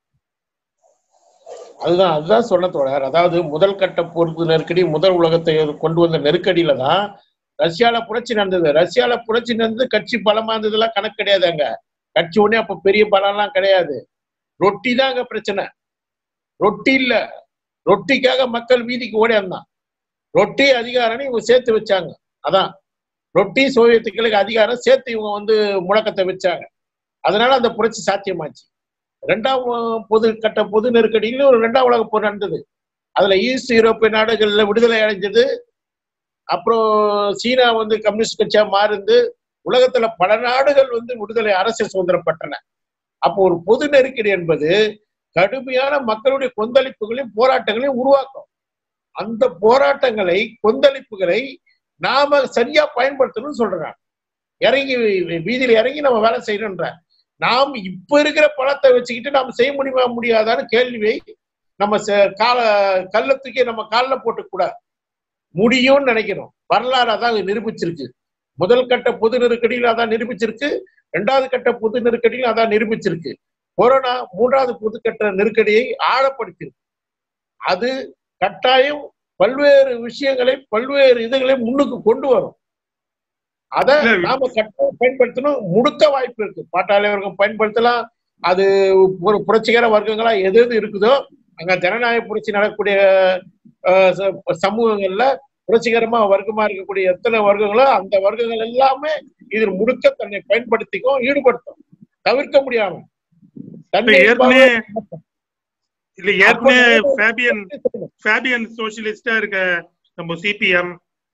அதுதான் அதுதான் சொன்ன தோழர் அதாவது முதல் கட்ட பொறுப்பு நெருக்கடி முதல் உலகத்தை கொண்டு வந்த நெருக்கடியில தான் ரஷ்யால புரட்சி நடந்தது ரஷ்யால புரட்சி நடந்தது கட்சி பலமா இருந்ததெல்லாம் கணக்கு கிடையாதுங்க கட்சி ஒண்ணே அப்ப பெரிய பலம்லாம் கிடையாது ரொட்டி தான் அங்க பிரச்சனை ரொட்டி இல்ல ரொட்டிக்காக மக்கள் வீதிக்கு ஓடி வந்தான் ரொட்டி அதிகாரம் இவங்க சேர்த்து வச்சாங்க அதான் ரொட்டி சோவியத்துக்களுக்கு அதிகாரம் சேர்த்து இவங்க வந்து முழக்கத்தை வச்சாங்க அதனால அந்த புரட்சி சாத்தியமாச்சு ரெண்டாம் அஹ், பொது கட்ட பொது நெருக்கடியில ஒரு ரெண்டாம் உலக போர் நடந்தது அதுல ஈஸ்ட் யூரோப்பிய நாடுகள்ல விடுதலை அடைஞ்சது அப்புறம் சீனா வந்து கம்யூனிஸ்ட் கட்சியா மாறுந்து உலகத்துல பல நாடுகள் வந்து விடுதலை அரசியல் சுதந்திரம் பெற்றன அப்போ ஒரு பொது நெருக்கடி என்பது கடுமையான மக்களுடைய கொந்தளிப்புகளையும் போராட்டங்களையும் உருவாக்கும் அந்த போராட்டங்களை கொந்தளிப்புகளை நாம சரியா பயன்படுத்தணும்னு சொல்றேன் இறங்கி வீதியில இறங்கி நம்ம வேலை செய்யணுன்ற நாம் இப்ப இருக்கிற பணத்தை வச்சுக்கிட்டு நாம செய்ய முடியுமா முடியாதான்னு கேள்வியை நம்ம ச- கால கல்ல தூக்கி நம்ம காலில் போட்டு கூடாது முடியும்னு நினைக்கிறோம் வரலாறு அதான் அது நிரூபிச்சிருக்கு முதல் கட்ட பொது நெருக்கடியில் அதான் நிரூபிச்சிருக்கு இரண்டாவது கட்ட பொது நெருக்கடியில் அதான் நிரூபிச்சிருக்கு கொரோனா மூன்றாவது பொது கட்ட நெருக்கடியை ஆழப்படுத்தியிருக்கு அது கட்டாயம் பல்வேறு விஷயங்களை பல்வேறு இதுகளை முன்னுக்கு கொண்டு வரும் அத இல்ல, நாம கட்டாயம் பயன்படுத்தணும் முடுக்க வாய்ப்பு இருக்கு பாட்டாளி வர்க்கம் பயன்படுத்தலாம் அது ஒரு புரட்சிகர வர்க்கங்களா எது எது இருக்குதோ அங்க ஜனநாயக புரட்சி நடக்கக்கூடிய அஹ், ச- சமூகங்கள்ல புரட்சிகரமா வர்க்கமா இருக்கக்கூடிய எத்தனை வர்க்கங்களோ அந்த வர்க்கங்கள் எல்லாமே இதில் முடுக்க தன்னை பயன்படுத்திக்கும் ஈடுபடுத்தும் தவிர்க்க முடியாம இப்ப தன்னை ஏற்கனவே என்பவர் இல்ல ஏற்கனவே ஃபேபியன் ஃபேபியன் சோசியலிஸ்டா இருக்க நம்ம CPM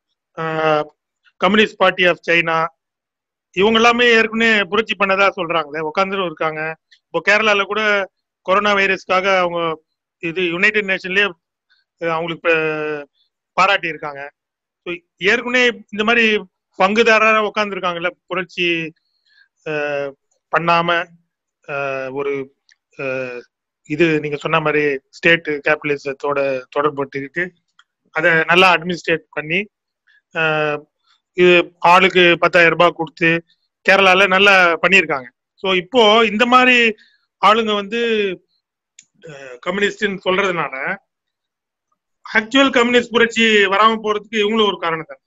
communist party of China இவங்க எல்லாமே ஏற்கனவே புரட்சி பண்ணதா சொல்றாங்களே உட்காந்துரும் இருக்காங்க இப்போ கேரளால கூட கொரோனா வைரஸ்க்காக அவங்க இது யுனைடெட் நேஷன்லயே அவங்களுக்கு ப- பாராட்டி இருக்காங்க So, ஏற்கனவே இந்த மாதிரி பங்குதாரரா உட்காந்துருக்காங்கல்ல புரட்சி அஹ், பண்ணாம அஹ், ஒரு அஹ், இது நீங்க சொன்ன மாதிரி ஸ்டேட் கேபிட்டலிசத்தோட தொடர்பட்டுக்கிட்டு அதை நல்லா அட்மினிஸ்ட்ரேட் பண்ணி ஆஹ் இது ஆளுக்கு பத்தாயிரம் ரூபாய் கொடுத்து கேரளால நல்லா பண்ணியிருக்காங்க ஸோ இப்போ இந்த மாதிரி ஆளுங்க வந்து கம்யூனிஸ்ட்னு சொல்றதுனால ஆக்சுவல் கம்யூனிஸ்ட் புரட்சி வராம போறதுக்கு இவங்களும் ஒரு காரணம் தான்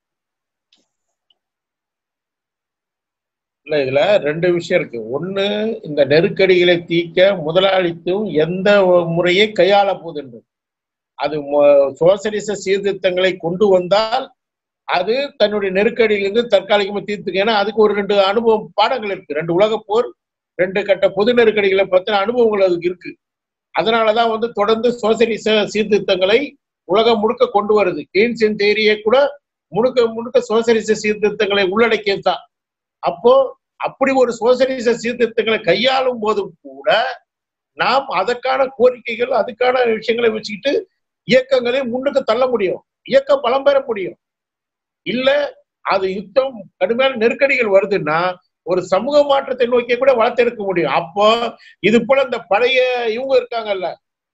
இல்ல இதுல ரெண்டு விஷயம் இருக்கு ஒண்ணு இந்த நெருக்கடிகளை தீர்க்க முதலாளித்துவம் எந்த ஒரு முறையை கையாள போகுதுன்றது அது மொ- சோசலிச சீர்திருத்தங்களை கொண்டு வந்தால் அது தன்னுடைய நெருக்கடியிலிருந்து தற்காலிகமா தீர்த்துக்க ஏன்னா அதுக்கு ஒரு ரெண்டு அனுபவம் பாடங்கள் இருக்கு ரெண்டு உலகப் போர் ரெண்டு கட்ட பொது நெருக்கடிகளை பத்தின அனுபவங்கள் அதுக்கு இருக்கு அதனாலதான் வந்து தொடர்ந்து சோசலிச சீர்திருத்தங்களை உலகம் முழுக்க கொண்டு வருது கெய்ன்ஸின் தேரியை கூட முழுக்க முழுக்க சோசலிச சீர்திருத்தங்களை உள்ளடக்கியது தான் அப்போ அப்படி ஒரு சோசலிச சீர்திருத்தங்களை கையாளும் போதும் கூட நாம் அதற்கான கோரிக்கைகள் அதுக்கான விஷயங்களை வச்சுக்கிட்டு இயக்கங்களை முன்னுக்கு தள்ள முடியும் இயக்கம் பலம் பெற முடியும் இல்ல அது யுத்தம் கடுமையான நெருக்கடிகள் வருதுன்னா ஒரு சமூக மாற்றத்தை நோக்கி கூட வளர்த்தெடுக்க முடியும் அப்போ இது போல இந்த பழைய இவங்க இருக்காங்கல்ல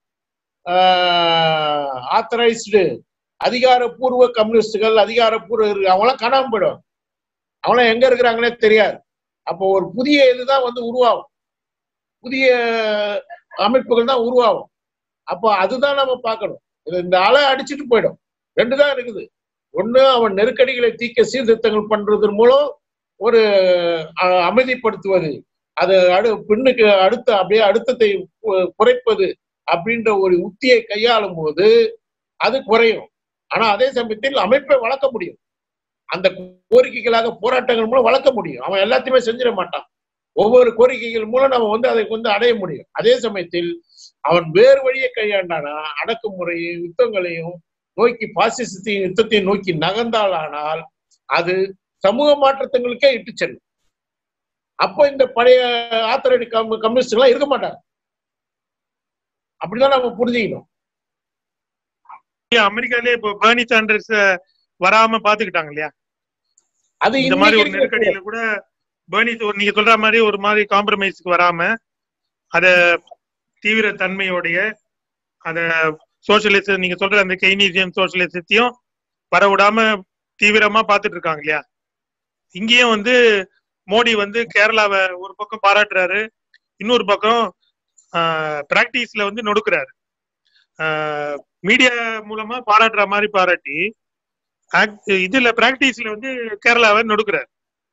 ஆத்தரைஸ்டு அதிகாரப்பூர்வ கம்யூனிஸ்டுகள் அதிகாரப்பூர்வ இருக்கு அவங்களாம் காணாம போயிடும் அவங்களாம் எங்க இருக்கிறாங்கன்னே தெரியாது அப்போ ஒரு புதிய இதுதான் வந்து உருவாகும் புதிய அமைப்புகள் தான் உருவாகும் அப்போ அதுதான் நம்ம பார்க்கணும் இது இந்த அலை அடிச்சுட்டு போயிடும் ரெண்டு தான் இருக்குது ஒண்ணு அவன் நெருக்கடிகளை தீக்க சீர்திருத்தங்கள் பண்றதன் மூலம் ஒரு அஹ், அமைதிப்படுத்துவது அது அடு பின்னுக்கு அடுத்த அப்படியே அழுத்தத்தை கு- குறைப்பது அப்படின்ற ஒரு உத்தியை கையாளும் போது அது குறையும் ஆனா அதே சமயத்தில் அமைப்பை வளர்க்க முடியும் அந்த கோரிக்கைகளாக போராட்டங்கள் மூலம் வளர்க்க முடியும் அவன் எல்லாத்தையுமே செஞ்சிட மாட்டான் ஒவ்வொரு கோரிக்கைகள் மூலம் நம்ம வந்து அதை வந்து அடைய முடியும் அதே சமயத்தில் அவன் வேறு வழியை கையாண்டானா அடக்குமுறையும் யுத்தங்களையும் நோக்கி பாசிசத்தையும் யுத்தத்தையும் நோக்கி நகர்ந்தாலானால் அது சமூக மாற்றத்துங்களுக்கே இட்டு செல்லும் அப்போ இந்த பழைய ஆத்தரடி கம்யூனிஸ்ட் எல்லாம் இருக்க மாட்டாங்க அப்படிதான் நம்ம புரிஞ்சுக்கணும் அமெரிக்காலே இப்போ பேர்னி சாண்டர்ஸ் வராம பாத்துக்கிட்டாங்க இல்லையா அது இந்த மாதிரி இன்னைக்கு ஒரு இருக்கிற நெருக்கடியில கூட பேர்னி ஒரு- நீங்க சொல்ற மாதிரி ஒரு மாதிரி காம்ப்ரமைஸ்க்கு வராம அத தீவிர தன்மையோடைய அத சோசியலிச நீங்க சொல்ற அந்த கெய்னீசியம் சோசியலிசத்தையும் வர விடாம தீவிரமா பாத்துட்டு இருக்காங்க இல்லையா இங்கேயும் வந்து மோடி வந்து கேரளாவை ஒரு பக்கம் பாராட்டுறாரு இன்னொரு பக்கம் பிராக்டிஸ்ல வந்து நொடுக்குறாரு மீடியா மூலமா பாராட்டுற மாதிரி பாராட்டி act- இதுல பிராக்டிஸ்ல வந்து கேரளாவை நொடுக்குறாரு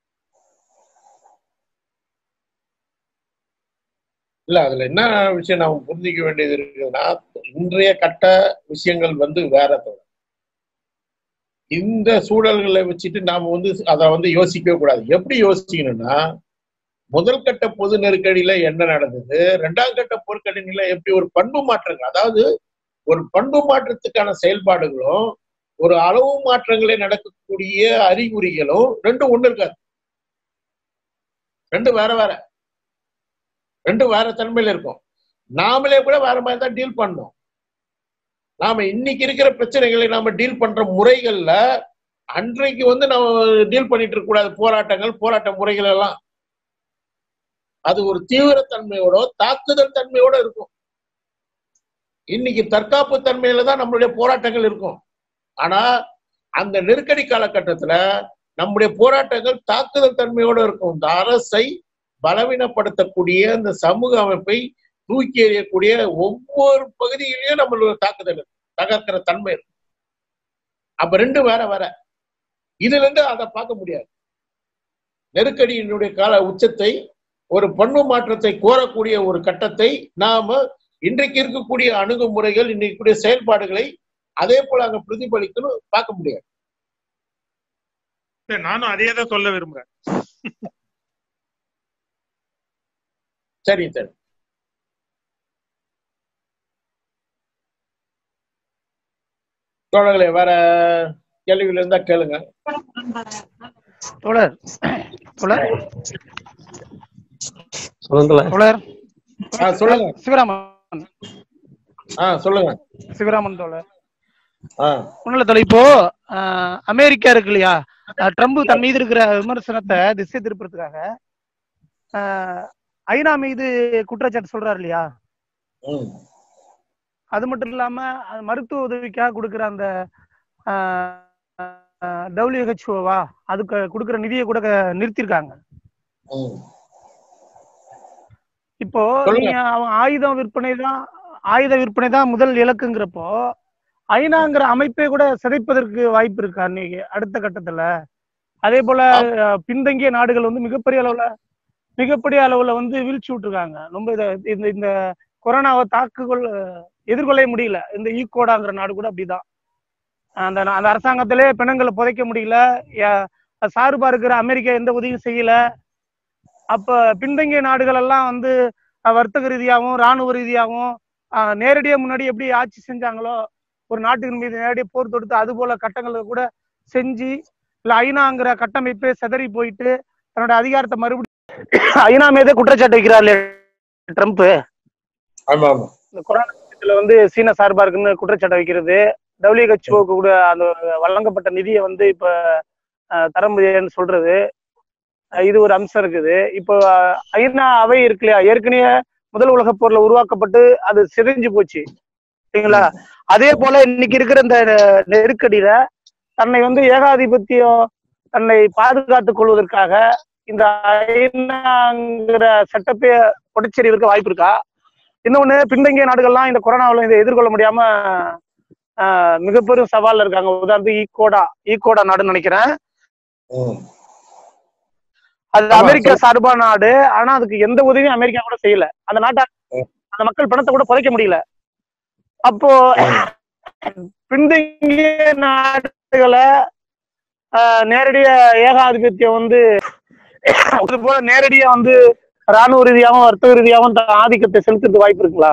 இல்ல அதுல என்ன விஷயம் நாம புரிஞ்சிக்க வேண்டியது இருக்குதுன்னா இன்றைய கட்ட விஷயங்கள் வந்து வேற தோணும் இந்த சூழல்களை வச்சுட்டு நாம வந்து அதை வந்து யோசிக்கவே கூடாது எப்படி யோசிக்கணும்னா முதல் கட்ட பொது நெருக்கடியில என்ன நடந்தது ரெண்டாம் கட்ட பொருட்கடியில எப்படி ஒரு பண்பு மாற்றங்கள் அதாவது ஒரு பண்பு மாற்றத்துக்கான செயல்பாடுகளும் ஒரு அளவு மாற்றங்களே நடக்கக்கூடிய அறிகுறிகளும் ரெண்டும் ஒண்ணு இருக்காது ரெண்டு வேற வேற ரெண்டு வேற தன்மையில இருக்கும் நாமளே கூட வேற மாதிரி தான் டீல் பண்ணோம் நாம இன்னைக்கு இருக்கிற பிரச்சனைகளை நாம டீல் பண்ற முறைகள்ல அன்றைக்கு வந்து நம்ம டீல் பண்ணிட்டு இருக்க கூடாது போராட்டங்கள் போராட்ட முறைகள் எல்லாம் அது ஒரு தீவிர தன்மையோட தாக்குதல் தன்மையோட இருக்கும் இன்னைக்கு தற்காப்பு தன்மையில தான் நம்மளுடைய போராட்டங்கள் இருக்கும் ஆனா அந்த நெருக்கடி காலகட்டத்துல நம்முடைய போராட்டங்கள் தாக்குதல் தன்மையோட இருக்கும் இந்த அரசை பலவீனப்படுத்தக்கூடிய இந்த சமூக அமைப்பை தூக்கி எறியக்கூடிய ஒவ்வொரு பகுதியிலையும் நம்மளோட தாக்குதல் இருக்கு. தகர்க்கிற தன்மை இருக்கு அப்ப ரெண்டு வேற வேற இதுல இருந்து அதை பார்க்க முடியாது நெருக்கடியினுடைய கால உச்சத்தை ஒரு பண்பு மாற்றத்தை கோரக்கூடிய ஒரு கட்டத்தை நாம இன்றைக்கு இருக்கக்கூடிய அணுகுமுறைகள் இன்னைக்கு கூடிய செயல்பாடுகளை அதே போல அங்க பிரதிபலிக்கணும் பார்க்க முடியாது இல்ல, நானும் அதே தான் சொல்ல விரும்புறேன் சரி சரி தோழர்களே வேற கேள்விகள் இருந்தா கேளுங்க தோழர் தோழர் சொல்லுங்களேன் தோழர் ஆ சொல்லுங்க சிவராமன் ஆ சொல்லுங்க சிவராமன் தோழர் ஆ ஒண்ணுல தோழர் இப்போ ஆஹ், அமெரிக்கா இருக்கு இல்லையா ஆஹ், ட்ரம்ப் தன் மீது இருக்கிற விமர்சனத்தை திசை திருப்புறதுக்காக ஆஹ், ஐநா மீது குற்றச்சாட்டு சொல்றாரு இல்லையா ம் அது மட்டும் இல்லாம அது மருத்துவ உதவிக்காக கொடுக்குற அந்த டபிள்யூஹெச்ஓவா அதுக்கு கொடுக்குற நிதியை கூட க- நிறுத்தியிருக்காங்க ம் இப்போ சொல்லுங்க. நீங்க அவன் ஆயுதம் விற்பனை தான் ஆயுத விற்பனை தான் முதல் இலக்குங்கிறப்போ ஐநாங்கிற அமைப்பே கூட சிதைப்பதற்கு வாய்ப்பு இருக்கா இன்னைக்கு அடுத்த கட்டத்துல அதே போல அஹ், பின்தங்கிய நாடுகள் வந்து மிகப்பெரிய அளவுல மிகப்பெரிய அளவுல வந்து வீழ்ச்சி விட்டுருக்காங்க ரொம்ப இத- இந்த இந்த கொரோனாவை தாக்குகொள் எதிர்கொள்ள முடியல இந்த ஈக்கோடாங்கிற நாடு கூட அப்படிதான் அந்த அந்த அரசாங்கத்திலே பிணங்களை புதைக்க முடியல ய- சார்பா இருக்கிற அமெரிக்கா எந்த உதவியும் செய்யல அப்ப பின்தங்கிய நாடுகள் எல்லாம் வந்து அஹ், வர்த்தக ரீதியாகவும் ராணுவ ரீதியாகவும் அஹ், நேரடியா முன்னாடி எப்படி ஆட்சி செஞ்சாங்களோ ஒரு நாட்டின் மீது நேரடியாக போர் தொடுத்து அது போல கட்டங்களை கூட செஞ்சு இல்ல ஐநாங்கிற கட்டமைப்பே சிதறி போயிட்டு தன்னோட அதிகாரத்தை மறுபடியும் ஐநா மீதே குற்றச்சாட்டு வைக்கிறார் இல்லையா ட்ரம்ப் ஆமா ஆமா இந்த கொரோனா விஷயத்துல வந்து சீன சார்பா இருக்குன்னு குற்றச்சாட்டு வைக்கிறது டபிள்யூஹெச்ஓக்கு கூட அந்த வழங்கப்பட்ட நிதியை வந்து இப்ப அஹ், தர முடியாதுன்னு சொல்றது அஹ், இது ஒரு அம்சம் இருக்குது இப்போ அஹ், ஐநா அவை இருக்கு இல்லையா ஏற்கனவே முதல் உலகப் போர்ல உருவாக்கப்பட்டு அது சிதைஞ்சு போச்சு சரிங்களா அதே போல இன்னைக்கு இருக்கிற இந்த நெருக்கடியில தன்னை வந்து ஏகாதிபத்தியம் தன்னை பாதுகாத்துக் கொள்வதற்காக இந்த ஐநாங்கிற சட்டப்பே உடைச்செறிவதற்கு வாய்ப்பு இருக்கா இன்னொன்னு பின்தங்கிய நாடுகள்லாம் இந்த கொரோனாவில் இதை எதிர்கொள்ள முடியாம ஆஹ் மிகப்பெரும் சவால்ல இருக்காங்க உதாரணத்துக்கு ஈகோடா ஈகோடா நாடுன்னு நினைக்கிறேன் ம். அது ஆமா, அமெரிக்கா சொல்லு. சார்பா நாடு ஆனா அதுக்கு எந்த உதவியும் அமெரிக்கா கூட செய்யல அந்த நாட்டை ம். அந்த மக்கள் பணத்தை கூட புதைக்க முடியல அப்போ பின்தங்கிய நாடுகளை ஆஹ், நேரடியா ஏகாதிபத்தியம் வந்து இது போல நேரடியா வந்து ராணுவ ரீதியாகவும் வர்த்தக ரீதியாகவும் தன் ஆதிக்கத்தை செலுத்துறதுக்கு வாய்ப்பு இருக்குங்களா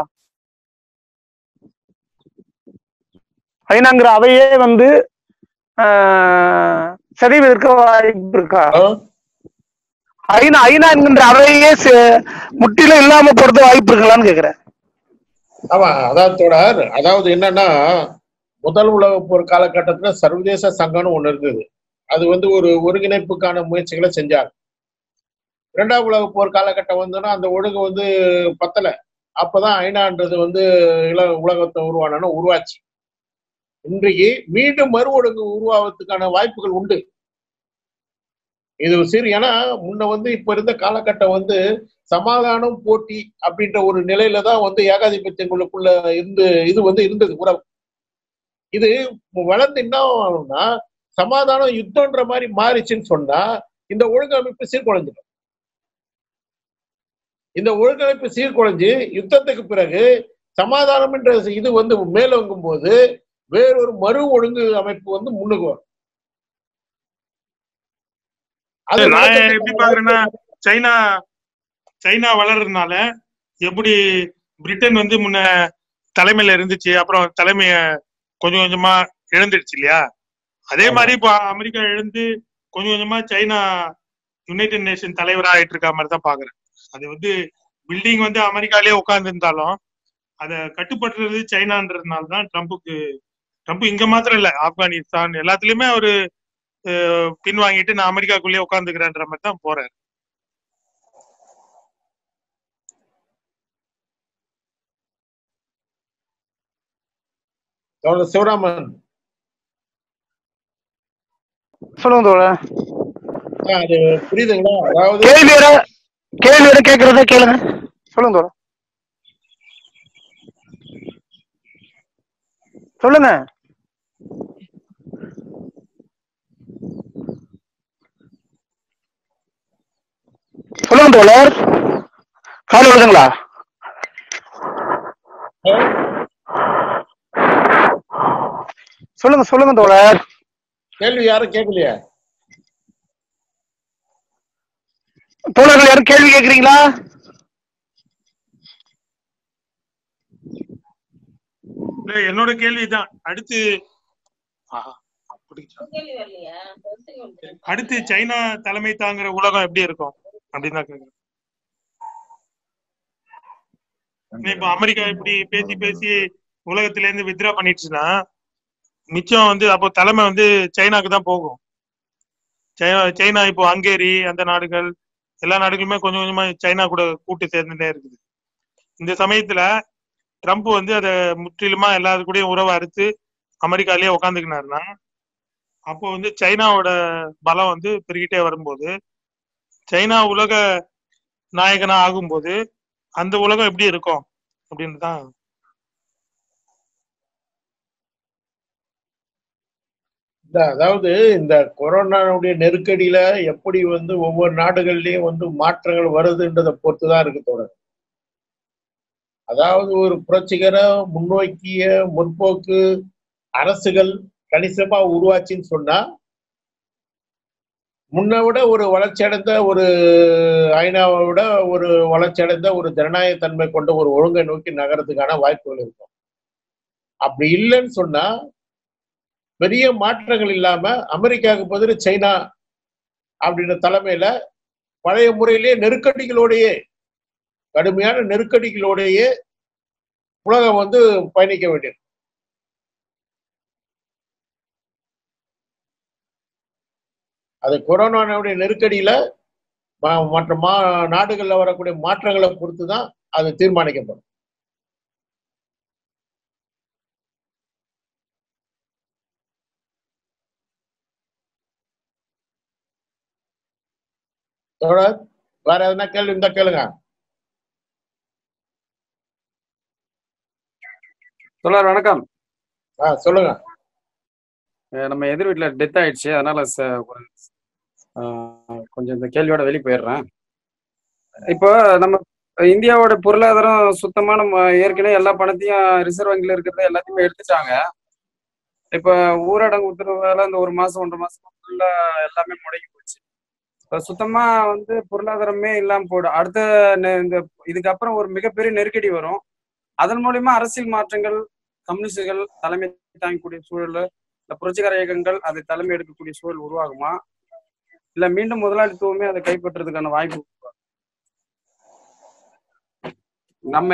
ஐநாங்கிற அவையே வந்து ஆஹ், சிதைவதற்கு வாய்ப்பு இருக்கா ஐநா ஐநா என்கின்ற அவையே சே- முற்றிலும் இல்லாம போறது வாய்ப்பு இருக்கலாம்னு கேக்குறேன் ஆமா அதாவது தொடர் அதாவது என்னன்னா முதல் உலக போர் காலகட்டத்துல சர்வதேச சங்கம்னு ஒண்ணு இருந்தது அது வந்து ஒரு ஒருங்கிணைப்புக்கான முயற்சிகளை செஞ்சாங்க இரண்டாம் உலக போர் காலகட்டம் வந்தோன்னா அந்த ஒழுங்கு வந்து பத்தல அப்பதான் ஐநான்றது வந்து இல உலகத்தை உருவானு உருவாச்சு இன்றைக்கு மீண்டும் மறு ஒழுங்கு உருவாவதுக்கான வாய்ப்புகள் உண்டு இது சரி ஏன்னா முன்ன வந்து இப்ப இருந்த காலகட்டம் வந்து சமாதானம் போட்டி அப்படின்ற ஒரு நிலையில தான் வந்து ஏகாதிபத்தியங்களுக்குள்ள இருந்து இது வந்து இருந்தது உறவு இது வளர்ந்து என்ன ஆகும்னா சமாதானம் யுத்தம்ன்ற மாதிரி மாறிச்சுன்னு சொன்னா இந்த ஒழுங்கமைப்பு சீர்குலைஞ்சிடும் இந்த ஒழுங்கமைப்பு சீர்குலைஞ்சு யுத்தத்துக்கு பிறகு சமாதானம் என்ற இது வந்து மேலோங்கும் போது வேறொரு மறு ஒழுங்கு அமைப்பு வந்து முன்னுக்கு வரும் அது நான் நடக்கிறதுக்கான எப்படி பாக்குறேன்னா சைனா சைனா வளர்றதுனால எப்படி பிரிட்டன் வந்து முன்ன தலைமையில இருந்துச்சு அப்புறம் தலைமைய கொஞ்சம் கொஞ்சமா இழந்துடுச்சு இல்லையா அதே ஆமா. மாதிரி இப்போ அமெரிக்கா இழந்து கொஞ்சம் கொஞ்சமா சைனா யுனைடெட் நேஷன் தலைவரா ஆயிட்டு இருக்க மாதிரி தான் பாக்குறேன் அது வந்து பில்டிங் வந்து அமெரிக்காலயே உட்கார்ந்து இருந்தாலும் அதை கட்டுப்படுத்துறது சைனான்றதுனால தான் ட்ரம்ப்புக்கு ட்ரம்ப் இங்க மாத்திரம் இல்ல ஆப்கானிஸ்தான் எல்லாத்துலயுமே அவரு அஹ், பின்வாங்கிட்டு நான் அமெரிக்காக்குள்ளேயே உட்காந்துக்கிறேன்ற மாதிரி தான் போறாரு தோழர் சிவராமன் சொல்லுங்க தோழர் ஆ, அது புரியுதுங்களா அதாவது கேள்வி வேற கேள்வி வேற கேக்குறத கேளுங்க சொல்லுங்க தோழர் சொல்லுங்க சொல்லுங்க தோழர் கால் வருதுங்களா சொல்லுங்க சொல்லுங்க தோழர் கேள்வி யாரும் கேட்கலையா தோழர்கள் யாரும் கேள்வி கேக்குறீங்களா இல்ல என்னோட கேள்விதான் அடுத்து ஆஹா, பிடிச்சா. அடுத்து சைனா தலைமை தாங்குற உலகம் எப்படி இருக்கும் அப்படின்னு தான் கேக்குறேன் ஏன்னா இப்ப அமெரிக்கா இப்படி பேசி பேசி உலகத்துல இருந்து வித்ரா பண்ணிடுச்சுன்னா மிச்சம் வந்து அப்போ தலைமை வந்து சைனாக்கு தான் போகும் சைனா சைனா இப்போ ஹங்கேரி அந்த நாடுகள் எல்லா நாடுகளுமே கொஞ்சம் கொஞ்சமா சைனா கூட கூட்டு சேர்ந்துட்டே இருக்குது இந்த சமயத்துல ட்ரம்ப் வந்து அதை முற்றிலுமா எல்லாரு கூடயும் உறவை அறுத்து அமெரிக்காலயே உக்காந்துக்கினாருன்னா அப்போ வந்து சைனாவோட பலம் வந்து பெருகிட்டே வரும்போது சைனா உலக நாயகனா ஆகும்போது அந்த உலகம் எப்படி இருக்கும் அப்படின்னு தான் இந்த அதாவது இந்த கொரோனாவுடைய நெருக்கடியில எப்படி வந்து ஒவ்வொரு நாடுகள்லயும் வந்து மாற்றங்கள் வருதுன்றதை பொறுத்து தான் இருக்கு தொடர் அதாவது ஒரு புரட்சிகர முன்னோக்கிய முற்போக்கு அரசுகள் கணிசமா உருவாச்சுன்னு சொன்னா முன்ன விட ஒரு வளர்ச்சியடைந்த ஒரு ஐநாவை விட ஒரு வளர்ச்சியடைந்த ஒரு ஜனநாயக தன்மை கொண்ட ஒரு ஒழுங்கை நோக்கி நகரத்துக்கான வாய்ப்புகள் இருக்கும் அப்படி இல்லைன்னு சொன்னா பெரிய மாற்றங்கள் இல்லாம அமெரிக்காவுக்கு பதில் சைனா அப்படின்ற தலைமையில பழைய முறையிலேயே நெருக்கடிகளோடையே கடுமையான நெருக்கடிகளோடையே உலகம் வந்து பயணிக்க வேண்டியது அது கொரோனாவுடைய நெருக்கடியில ம- மற்ற மா நாடுகள்ல வரக்கூடிய மாற்றங்களை பொறுத்து தான் அது தீர்மானிக்கப்படும் தோழர் வேற எதனா கேள்வி இருந்தா கேளுங்க தோழர் வணக்கம் ஆ சொல்லுங்க அஹ் நம்ம எதிர் வீட்டில் டெத் ஆயிடுச்சு அதனால ச- ஒரு, அஹ், கொஞ்சம் இந்த கேள்வியோட வெளியே போயிடுறேன் இப்போ நம்ம இந்தியாவோட பொருளாதாரம் சுத்தமா நம்ம ஏற்கனவே எல்லா பணத்தையும் ரிசர்வ் வங்கியில் இருக்கிறத எல்லாத்தையுமே எடுத்துட்டாங்க இப்போ ஊரடங்கு உத்தரவால இந்த ஒரு மாசம் ஒன்றரை மாசம் ஃபுல்லா எல்லாமே முடங்கி போச்சு இப்போ சுத்தமா வந்து பொருளாதாரமே இல்லாம போயிடும் அடுத்த நெ- இந்த இதுக்கப்புறம் ஒரு மிகப்பெரிய நெருக்கடி வரும் அதன் மூலியமா அரசியல் மாற்றங்கள் கம்யூனிஸ்டுகள் தலைமை தாங்கக்கூடிய சூழல் இல்ல புரட்சிகர இயக்கங்கள் அதை தலைமை எடுக்கக்கூடிய சூழல் உருவாகுமா இல்ல மீண்டும் முதலாளித்துவமே அதை கைப்பற்றுறதுக்கான வாய்ப்பு உருவாகுமா? நம்ம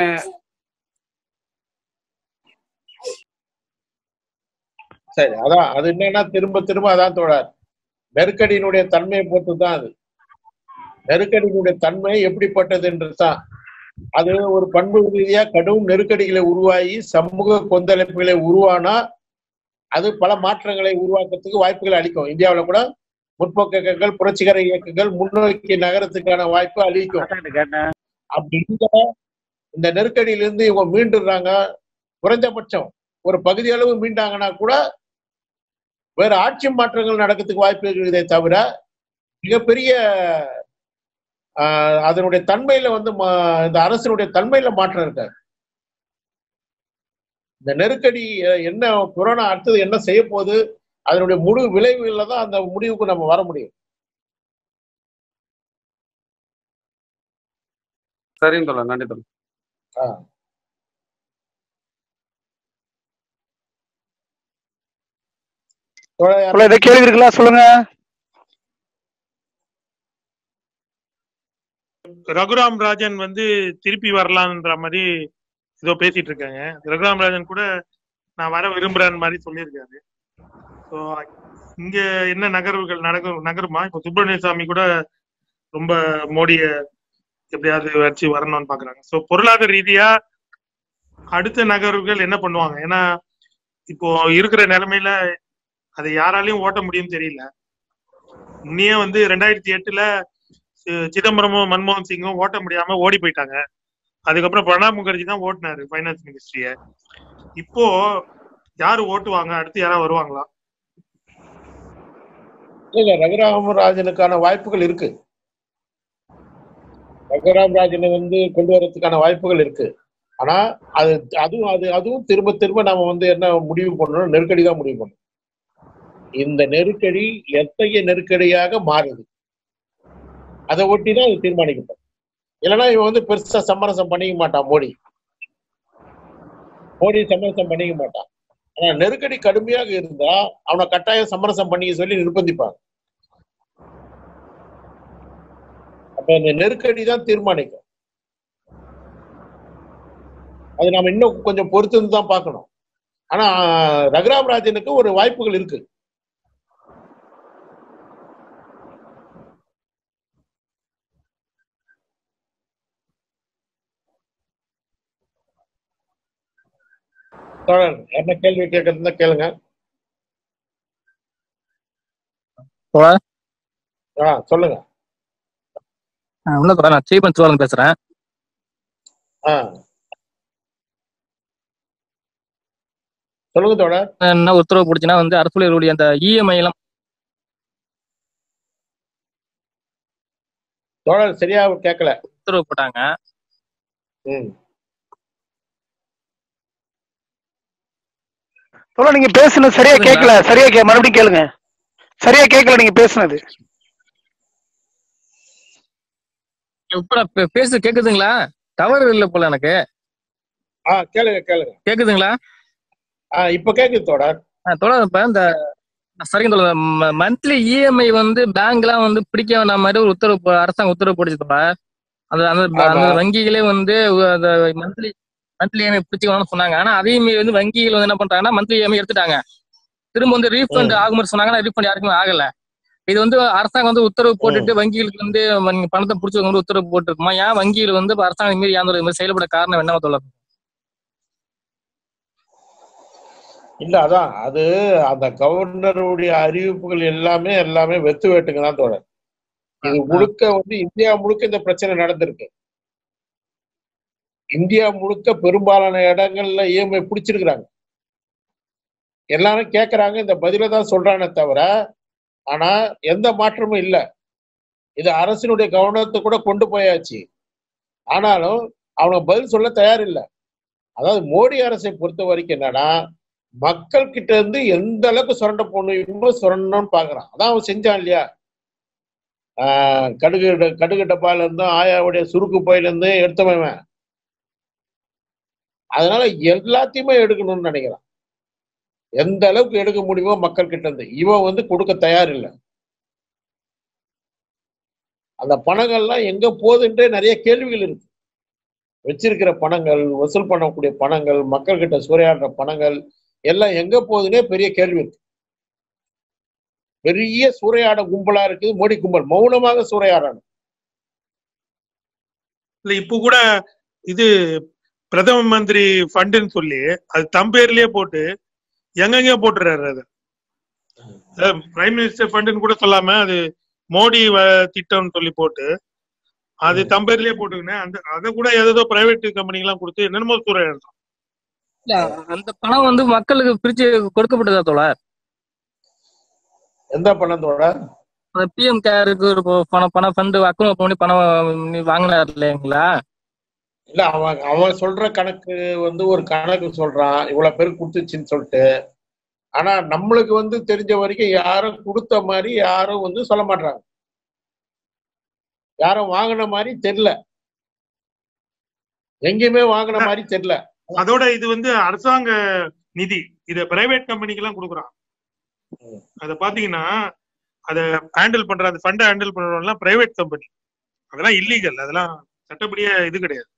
சரி அதான் அது என்னன்னா திரும்ப திரும்ப அதான் தோழர் நெருக்கடியினுடைய தன்மையை பொறுத்து தான் அது நெருக்கடியினுடைய தன்மை எப்படிப்பட்டது என்று தான் அது ஒரு பண்பு ரீதியா கடும் நெருக்கடிகளை உருவாகி சமூக கொந்தளிப்புகளை உருவானா அது பல மாற்றங்களை உருவாக்கத்துக்கு வாய்ப்புகளை அளிக்கும் இந்தியாவுல கூட முற்போக்கு இயக்கங்கள் புரட்சிகர இயக்கங்கள் முன்னோக்கி நகரத்துக்கான வாய்ப்பு அளிக்கும் அப்படி இந்த இந்த நெருக்கடியிலிருந்து இவங்க மீண்டுறாங்க குறைஞ்சபட்சம் ஒரு பகுதி அளவு மீண்டாங்கன்னா கூட வேற ஆட்சி மாற்றங்கள் நடக்கிறதுக்கு வாய்ப்பு இருக்குதே தவிர மிகப்பெரிய ஆஹ், அதனுடைய தன்மையில வந்து மா- இந்த அரசினுடைய தன்மையில மாற்றம் இருக்காது இந்த நெருக்கடி அஹ், என்ன கொரோனா அடுத்தது என்ன செய்ய போகுது அதனுடைய முழு விளைவுகள்ல தான் அந்த முடிவுக்கு நம்ம வர முடியும் சரின்னு சொல்லலாம் நன்றி தோழர் ஆஹ். தோழர் அவ்வளவு ஏதாவது கேள்வி இருக்குல்ல சொல்லுங்க ரகுராம் ராஜன் வந்து திருப்பி வரலான்ற மாதிரி ஏதோ பேசிட்டு இருக்காங்க ரகுராம் ராஜன் கூட நான் வர விரும்புறேன் மாதிரி சொல்லியிருக்காரு ஸோ இங்க என்ன நகர்வுகள் நகரும் நகருமா இப்போ சுப்பிரமணிய சாமி கூட ரொம்ப மோடிய எப்படியாவது வச்சு வரணும்னு பாக்குறாங்க ஸோ பொருளாதார ரீதியா அடுத்த நகர்வுகள் என்ன பண்ணுவாங்க ஏன்னா இப்போ இருக்கிற நிலைமையில அதை யாராலையும் ஓட்ட முடியும்னு தெரியல முன்னையே வந்து ரெண்டாயிரத்தி எட்டுல சி- சிதம்பரமும் மன்மோகன் சிங்கும் ஓட்ட முடியாம ஓடி போயிட்டாங்க அதுக்கப்புறம் பிரணாப் முகர்ஜி தான் ஓட்டினாரு ஃபைனான்ஸ் மினிஸ்ட்ரிய இப்போ யாரு ஓட்டுவாங்க அடுத்து யாராவது வருவாங்களா இல்ல ரகுராமராஜனுக்கான வாய்ப்புகள் இருக்கு ரகுராமராஜனை வந்து கொண்டு வரதுக்கான வாய்ப்புகள் இருக்கு ஆனா அது அதுவும் அது அதுவும் திரும்ப திரும்ப நாம வந்து என்ன முடிவு பண்ணணும் நெருக்கடி தான் முடிவு பண்ணணும் இந்த நெருக்கடி எத்தகைய நெருக்கடியாக மாறுது அதை ஒட்டி தான் அது தீர்மானிக்கப்படும் இல்லைன்னா இவன் வந்து பெருசா சமரசம் பண்ணிக்க மாட்டான் மோடி மோடி சமரசம் பண்ணிக்க மாட்டான் ஆனா நெருக்கடி கடுமையாக இருந்தா அவனை கட்டாயம் சமரசம் பண்ணிக்க சொல்லி நிர்பந்திப்பாங்க அப்ப இந்த நெருக்கடி தான் தீர்மானிக்கும் அது நாம இன்னும் கொஞ்சம் பொறுத்து தான் பார்க்கணும் ஆனா ரகுராம் ராஜனுக்கு ஒரு வாய்ப்புகள் இருக்கு தோழர் என்ன கேள்வி கேட்கறதுனா கேளுங்க தோழர் ஆ சொல்லுங்க உள்ள தோழர் நான் சீபன் சிவாலன் பேசுறேன் ஆ சொல்லுங்க தோழர் என்ன உத்தரவு போடுச்சுன்னா வந்து அரசுடைய அந்த இஎம்ஐ எல்லாம் தோழர் சரியா கேட்கல உத்தரவு போட்டாங்க ம் சொல்ல நீங்க பேசுனது சரியா கேட்கல சரியா கே மறுபடியும் கேளுங்க சரியா கேட்கல நீங்க பேசுனது இப்ப நான் பே- பேசு கேக்குதுங்களா டவர் இல்ல போல எனக்கு ஆ கேளுங்க கேளுங்க கேக்குதுங்களா ஆ இப்ப கேக்குது தோழர் ஆ, தோழர் இப்ப இந்த சரிங்க தோழர் மந்த்லி இஎம்ஐ வந்து பேங்க்லாம் வந்து பிடிக்க வேண்டாம் மாதிரி ஒரு உத்தரவு போ- அரசாங்கம் உத்தரவு போட்டுச்சு தோழர் அந்த அந்த அந்த ஆமா. வங்கிகளே வந்து அந்த மந்த்லி மந்த்லி இஎம்ஐ பிடிச்சிக்கலாம்னு சொன்னாங்க ஆனா அதையும் மீறி வந்து வங்கிகள் வந்து என்ன பண்றாங்கன்னா மந்த்லி இஎம்ஐ எடுத்துட்டாங்க திரும்ப வந்து ரீஃபண்ட் ஆகும் மாதிரி சொன்னாங்க ரீஃபண்ட் யாருக்குமே ஆகல இது வந்து அரசாங்கம் வந்து உத்தரவு போட்டுட்டு வங்கிகளுக்கு வந்து நீங்க பணத்தை பிடிச்சவங்க வந்து உத்தரவு போட்டுருக்குமா ஏன் வங்கிகள் வந்து இப்ப அரசாங்கம் மீறி ஏன் இது மாதிரி செயல்பட காரணம் என்ன தோழர் இல்ல அதான் அது அந்த கவர்னருடைய அறிவிப்புகள் எல்லாமே எல்லாமே வெத்து வேட்டுங்க தான் தோழர் இது முழுக்க வந்து இந்தியா முழுக்க இந்த பிரச்சனை நடந்திருக்கு இந்தியா முழுக்க பெரும்பாலான இடங்கள்ல இஎம்ஐ பிடிச்சிருக்கிறாங்க எல்லாரும் கேட்கறாங்க இந்த பதில தான் சொல்றானே தவிர ஆனா எந்த மாற்றமும் இல்லை இது அரசினுடைய கவனத்தை கூட கொண்டு போயாச்சு ஆனாலும் அவங்க பதில் சொல்ல தயார் இல்லை அதாவது மோடி அரசை பொறுத்த வரைக்கும் என்னன்னா மக்கள் கிட்ட இருந்து எந்த அளவுக்கு சுரண்ட போகணுமோ சுரண்டணும்னு பாக்குறான் அதான் அவன் செஞ்சான் இல்லையா ஆஹ் கடுகு ட- கடுகு டப்பால இருந்தும் ஆயாவுடைய சுருக்கு பையில இருந்து எடுத்தவன் இவன். அதனால எல்லாத்தையுமே எடுக்கணும்னு நினைக்கிறான் எந்த அளவுக்கு எடுக்க முடியுமோ மக்கள் கிட்ட இருந்து இவன் வந்து கொடுக்க தயார் இல்லை அந்த பணங்கள்லாம் எங்க போகுதுன்றே நிறைய கேள்விகள் இருக்கு வச்சிருக்கிற பணங்கள் வசூல் பண்ணக்கூடிய பணங்கள் மக்கள் கிட்ட சூறையாடுற பணங்கள் எல்லாம் எங்க போகுதுன்னே பெரிய கேள்வி இருக்கு பெரிய சூறையாட கும்பலா இருக்குது மோடி கும்பல் மௌனமாக சூறையாடணும் இல்ல இப்ப கூட இது பிரதம மந்திரி ஃபண்டுன்னு சொல்லி அது தம் பேர்லயே போட்டு எங்கெங்க போட்டுறாரு அது பிரைம் மினிஸ்டர் ஃபண்டுன்னு கூட சொல்லாம அது மோடி வ- திட்டம்னு சொல்லி போட்டு அது தம் பேர்லயே போட்டுக்கினேன் அந்த அதை கூட ஏதோ பிரைவேட் கம்பெனிக்கு எல்லாம் கொடுத்து என்னென்னமோ சூறையாடுறான் இல்ல அந்த பணம் வந்து மக்களுக்கு பிரிச்சு கொடுக்கப்பட்டதா தோழர் எந்த பணத்தோட அந்த பிஎம் கேருக்கு ஒரு ப- பணம் பணம் ஃபண்டு அக்கௌண்ட் பண்ணி பணம் நீ வாங்கினார் இல்லைங்களா இல்ல அவன் அவன் சொல்ற கணக்கு வந்து ஒரு கணக்கு சொல்றான் இவ்வளவு பேருக்கு கொடுத்துச்சுன்னு சொல்லிட்டு ஆனா நம்மளுக்கு வந்து தெரிஞ்ச வரைக்கும் யாரும் கொடுத்த மாதிரி யாரும் வந்து சொல்ல மாட்டாங்க யாரும் வாங்கின மாதிரி தெரியல எங்கேயுமே வாங்கின மாதிரி தெரியல அதோட இது வந்து அரசாங்க நிதி இத பிரைவேட் கம்பெனிக்கு எல்லாம் கொடுக்குறான் அத பாத்தீங்கன்னா அத ஹேண்டில் பண்ற அந்த ஃபண்டை ஹேண்டில் பண்றவங்க பிரைவேட் கம்பெனி அதெல்லாம் இல்லீகல் அதெல்லாம் சட்டப்படியே இது கிடையாது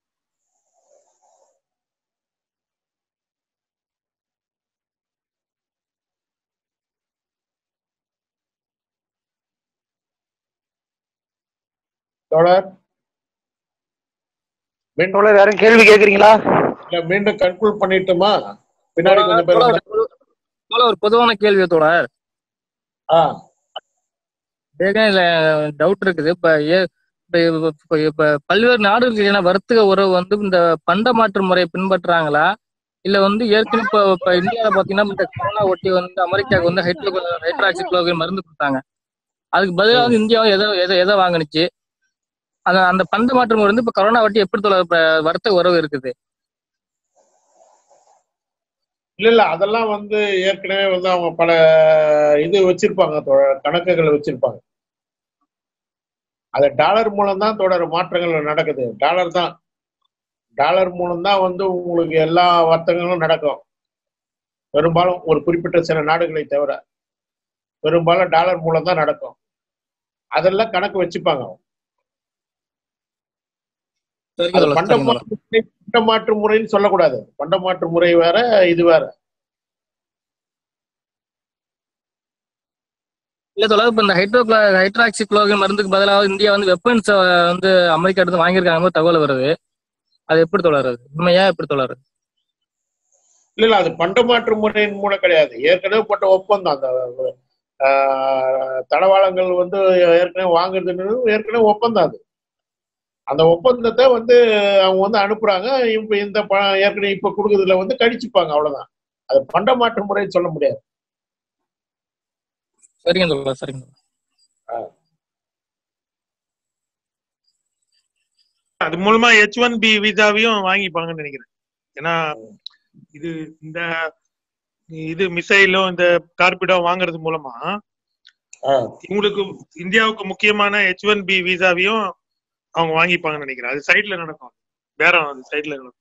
தோழர் தோழர் யாரும் கேள்வி கேக்குறீங்களா இல்ல மீண்டும் கன்க்ளூட் பண்ணிட்டுமா பின்னாடி கொஞ்சம் பேர் தோழர், வந்தா- தோழர், ஒரு பொதுவான கேள்வி தோழர் ஆ இதுல டவுட் இருக்குது இப்ப ஏ- இப்ப இப்ப- இப்ப பல்வேறு நாடுகளுக்கான வர்த்தக உறவு வந்து இந்த பண்ட மாற்று முறையை பின்பற்றுறாங்களா இல்ல வந்து ஏற்கனவே இப்ப இப்ப இந்தியாவில பாத்தீங்கன்னா இந்த கொரோனா ஒட்டி வந்து அமெரிக்காவுக்கு வந்து ஹைட்ரோ ஹைட்ராக்சி குளோரைடு மருந்து கொடுத்தாங்க அதுக்கு பதிலா வந்து இந்தியா வந்து எதை எதை எதை வாங்குனுச்சு அந்த அந்த பண்ட மாற்று முறை வந்து இப்ப கொரோனா ஒட்டி எப்படி தோழர் இப்ப வர்த்தக உறவு இருக்குது இல்ல இல்ல அதெல்லாம் வந்து ஏற்கனவே வந்து அவங்க பல இது வச்சிருப்பாங்க தோழர் கணக்குகள் வச்சிருப்பாங்க அது டாலர் மூலம் தான் தொடர் மாற்றங்கள் நடக்குது டாலர் தான் டாலர் மூலம் தான் வந்து உங்களுக்கு எல்லா வர்த்தகங்களும் நடக்கும் பெரும்பாலும் ஒரு குறிப்பிட்ட சில நாடுகளை தவிர பெரும்பாலும் டாலர் மூலம் தான் நடக்கும் அதெல்லாம் கணக்கு வச்சுப்பாங்க அவங்க. சரிங்க அது தோழர், பண்ட சரிங்க தோழர். மாற்று முறை பண்ட மாற்று முறைன்னு சொல்லக்கூடாது பண்ட மாற்று முறை வேற இது வேற இல்ல தோழர் இப்ப இந்த ஹைட்ரோ ஹைட்ராக்சி குளோரைடு மருந்துக்கு பதிலாக இந்தியா வந்து வெப்பன்ஸ் வந்து அமெரிக்கா எடுத்து வாங்கியிருக்காங்க தகவல் வருது அது எப்படி தோழர் அது உண்மையா எப்படி தோழர் இல்ல இல்ல அது பண்ட மாற்று முறையின் மூலம் கிடையாது ஏற்கனவே போட்ட ஒப்பந்தம் அந்த ஆஹ், தளவாளங்கள் வந்து ஏற்கனவே வாங்குறதுன்னு ஏற்கனவே ஒப்பந்தம் அது அந்த ஒப்பந்தத்தை வந்து அவங்க வந்து அனுப்புறாங்க இப்ப இந்த ப ஏற்கனவே இப்ப கொடுக்கறதுல வந்து கடிச்சுப்பாங்க அவ்வளவுதான் அது பண்ட மாற்று முறைன்னு சொல்ல முடியாது சரிங்க தோழர் சரிங்க தோழர். அது மூலமா ஹெச் ஒன் பி விசாவையும் வாங்கிப்பாங்கன்னு நினைக்கிறேன் ஏன்னா இது இந்த இது மிசைலும் இந்த டார்பிடோ வாங்குறது மூலமா இவங்களுக்கு இந்தியாவுக்கு முக்கியமான ஹெச் ஒன் பி விசாவையும் அவங்க வாங்கிப்பாங்கன்னு நினைக்கிறேன் அது சைட்ல நடக்கும் பேரம் அது சைட்ல நடக்கும்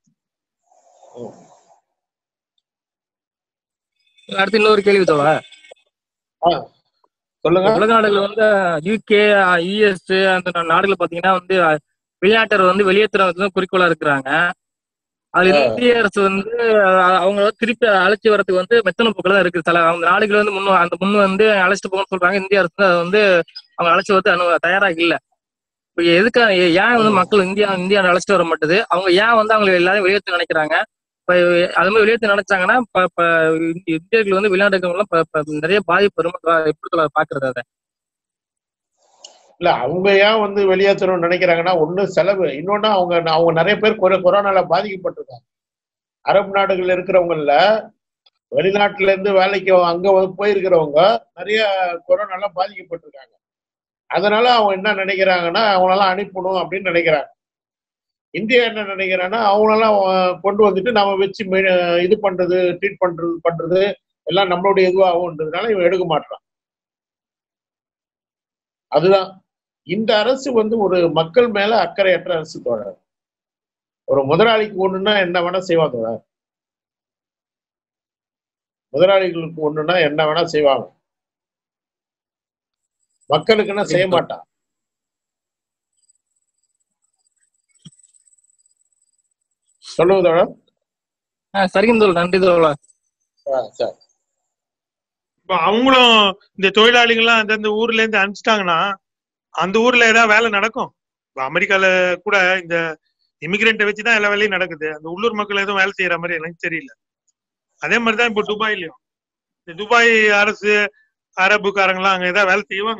அடுத்து இன்னொரு கேள்வி தோழர் சொல்லுங்க உலக நாடுகள் வந்து யூகே யுஎஸ் அந்த நாடுகள் பாத்தீங்கன்னா வந்து வெளிநாட்டர் வந்து வெளியேற்றுறது குறிக்கோளா இருக்கிறாங்க அது ஆ. இந்திய அரசு வந்து அஹ், அவங்க வந்து திருப்பி அழைச்சி வரதுக்கு வந்து மெத்தன போக்கில் தான் இருக்குது சில அவங்க நாடுகள் வந்து முன்ன அந்த முன் வந்து அழைச்சிட்டு போகணும்னு சொல்றாங்க இந்திய அரசு வந்து அதை வந்து அவங்க அழைச்சி வந்து அனு தயாரா இல்ல இப்போ எதுக்காக ஏ- ஏன் வந்து மக்கள் இந்தியா இந்தியா அழைச்சிட்டு வர மாட்டுது அவங்க ஏன் வந்து அவங்க எல்லாரும் வெளியேற்ற நினைக்கிறாங்க இப்ப அது மாதிரி வெளியேற்ற நினைச்சாங்கன்னா இப்ப இப்ப இந்திய- இந்தியர்கள் வந்து வெளிநாட்டுக்கெல்லாம் இப்ப- இப்ப நிறைய பாதிப்பு வரும் எப்படி தோழர் பாக்குறது அதை இல்ல அவங்க ஏன் வந்து வெளியேற்றணும்னு நினைக்கிறாங்கன்னா ஒண்ணு செலவு இன்னொன்னு அவங்க அவங்க நிறைய பேர் கொர- கொரோனால பாதிக்கப்பட்டிருக்காங்க அரபு நாடுகள்ல இருக்கிறவங்கள வெளிநாட்டுல இருந்து வேலைக்கு அங்க வந்து போயிருக்கிறவங்க நிறைய கொரோனால பாதிக்கப்பட்டிருக்காங்க அதனால அவங்க என்ன நினைக்கிறாங்கன்னா அவங்களெல்லாம் அனுப்பணும் அப்படின்னு நினைக்கிறாங்க இந்தியா என்ன நினைக்கிறான்னா அவங்களெல்லாம் அஹ், கொண்டு வந்துட்டு நாம வச்சு மெ- இது பண்றது ட்ரீட் பண்றது பண்றது எல்லாம் நம்மளுடைய இதுவாகும்ன்றதுனால இவன் எடுக்க மாட்டான் அதுதான் இந்த அரசு வந்து ஒரு மக்கள் மேல அக்கறையற்ற அரசு தோழர் ஒரு முதலாளிக்கு ஒண்ணுன்னா என்ன வேணா செய்வாங்க தோழர் முதலாளிகளுக்கு ஒண்ணுன்னா என்ன வேணா செய்வாங்க மக்களுக்குன்னா செய்ய மாட்டான் சொல்லுங்க தோழர் ஆஹ் சரிங்க தோழர் நன்றி தோழர் ஆ, சரி இப்ப அவங்களும் இந்த தொழிலாளிகள்லாம் அந்தந்த ஊர்ல இருந்து அனுப்பிச்சிட்டாங்கன்னா அந்த ஊர்ல ஏதாவது வேலை நடக்கும் இப்ப அமெரிக்கால கூட இந்த இமிகிரண்ட்டை வச்சுதான் எல்லா வேலையும் நடக்குது அந்த உள்ளூர் மக்கள் எதுவும் வேலை செய்யற மாதிரி எனக்கு தெரியல அதே மாதிரிதான் இப்போ துபாய்லயும் இந்த துபாய் அரசு அரபுக்காரங்களாம் அங்க ஏதாவது வேலை செய்வாங்க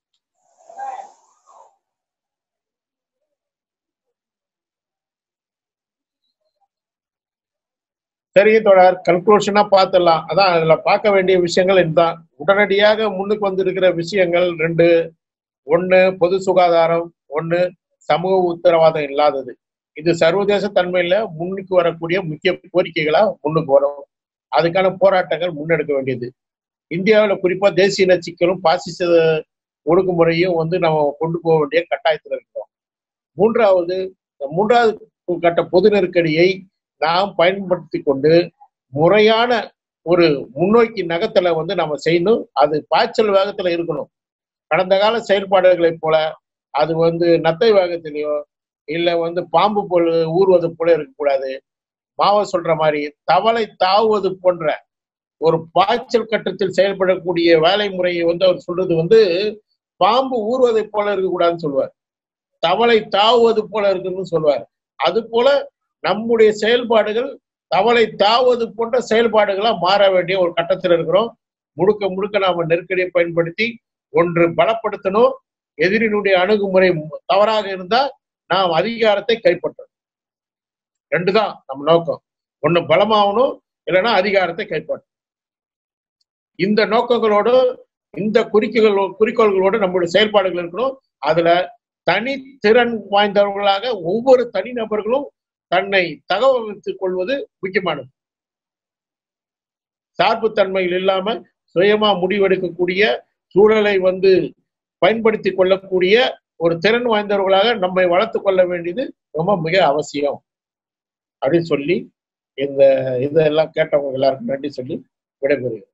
சரி தொடர் கன்க்ளூஷனா பார்த்துடலாம் அதான் அதுல பார்க்க வேண்டிய விஷயங்கள் இதுதான் உடனடியாக முன்னுக்கு வந்திருக்கிற விஷயங்கள் ரெண்டு ஒண்ணு பொது சுகாதாரம் ஒண்ணு சமூக உத்தரவாதம் இல்லாதது இது சர்வதேச தன்மையில முன்னுக்கு வரக்கூடிய முக்கிய கோரிக்கைகளா முன்னுக்கு வரும் அதுக்கான போராட்டங்கள் முன்னெடுக்க வேண்டியது இந்தியாவில் குறிப்பா தேசிய இன சிக்கலும் பாசிச ஒடுக்குமுறையும் வந்து நம்ம கொண்டு போக வேண்டிய கட்டாயத்தில் இருக்கிறோம் மூன்றாவது இந்த மூன்றாவது கட்ட பொது நெருக்கடியை நாம் பயன்படுத்தி கொண்டு முறையான ஒரு முன்னோக்கி நகத்தலை வந்து நம்ம செய்யணும் அது பாய்ச்சல் வேகத்துல இருக்கணும் கடந்த கால செயல்பாடுகளைப் போல அது வந்து நத்தை வேகத்திலேயோ இல்ல வந்து பாம்பு போல் ஊறுவது போல இருக்கக்கூடாது மாவ சொல்ற மாதிரி தவளை தாவுவது போன்ற ஒரு பாய்ச்சல் கட்டத்தில் செயல்படக்கூடிய வேலை முறையை வந்து அவர் சொல்றது வந்து பாம்பு ஊறுவதை போல இருக்கக்கூடாதுன்னு சொல்லுவார் தவளை தாவுவது போல இருக்குன்னு சொல்லுவார் அது போல நம்முடைய செயல்பாடுகள் தவளை தாவுவது போன்ற செயல்பாடுகளா மாற வேண்டிய ஒரு கட்டத்தில் இருக்கிறோம் முழுக்க முழுக்க நாம நெருக்கடியை பயன்படுத்தி ஒன்று பலப்படுத்தணும் எதிரினுடைய அணுகுமுறை தவறாக இருந்தா நாம் அதிகாரத்தை கைப்பற்றணும் ரெண்டு தான் நம்ம நோக்கம் ஒண்ணு பலமாகணும் இல்லைன்னா அதிகாரத்தை கைப்பற்றணும் இந்த நோக்கங்களோடு இந்த குறிக்கோள் குறிக்கோள்களோடு நம்முடைய செயல்பாடுகள் இருக்கணும் அதுல தனித்திறன் வாய்ந்தவர்களாக ஒவ்வொரு தனிநபர்களும் தன்னை தகவமைத்துக் கொள்வது முக்கியமானது சார்புத்தன்மைகள் இல்லாம சுயமா முடிவெடுக்கக்கூடிய சூழலை வந்து பயன்படுத்தி கொள்ளக்கூடிய ஒரு திறன் வாய்ந்தவர்களாக நம்மை வளர்த்து கொள்ள வேண்டியது ரொம்ப மிக அவசியம் அப்படின்னு சொல்லி இந்த இதெல்லாம் கேட்டவங்க எல்லாருக்கும் நன்றி சொல்லி விடைபெறுகிறேன்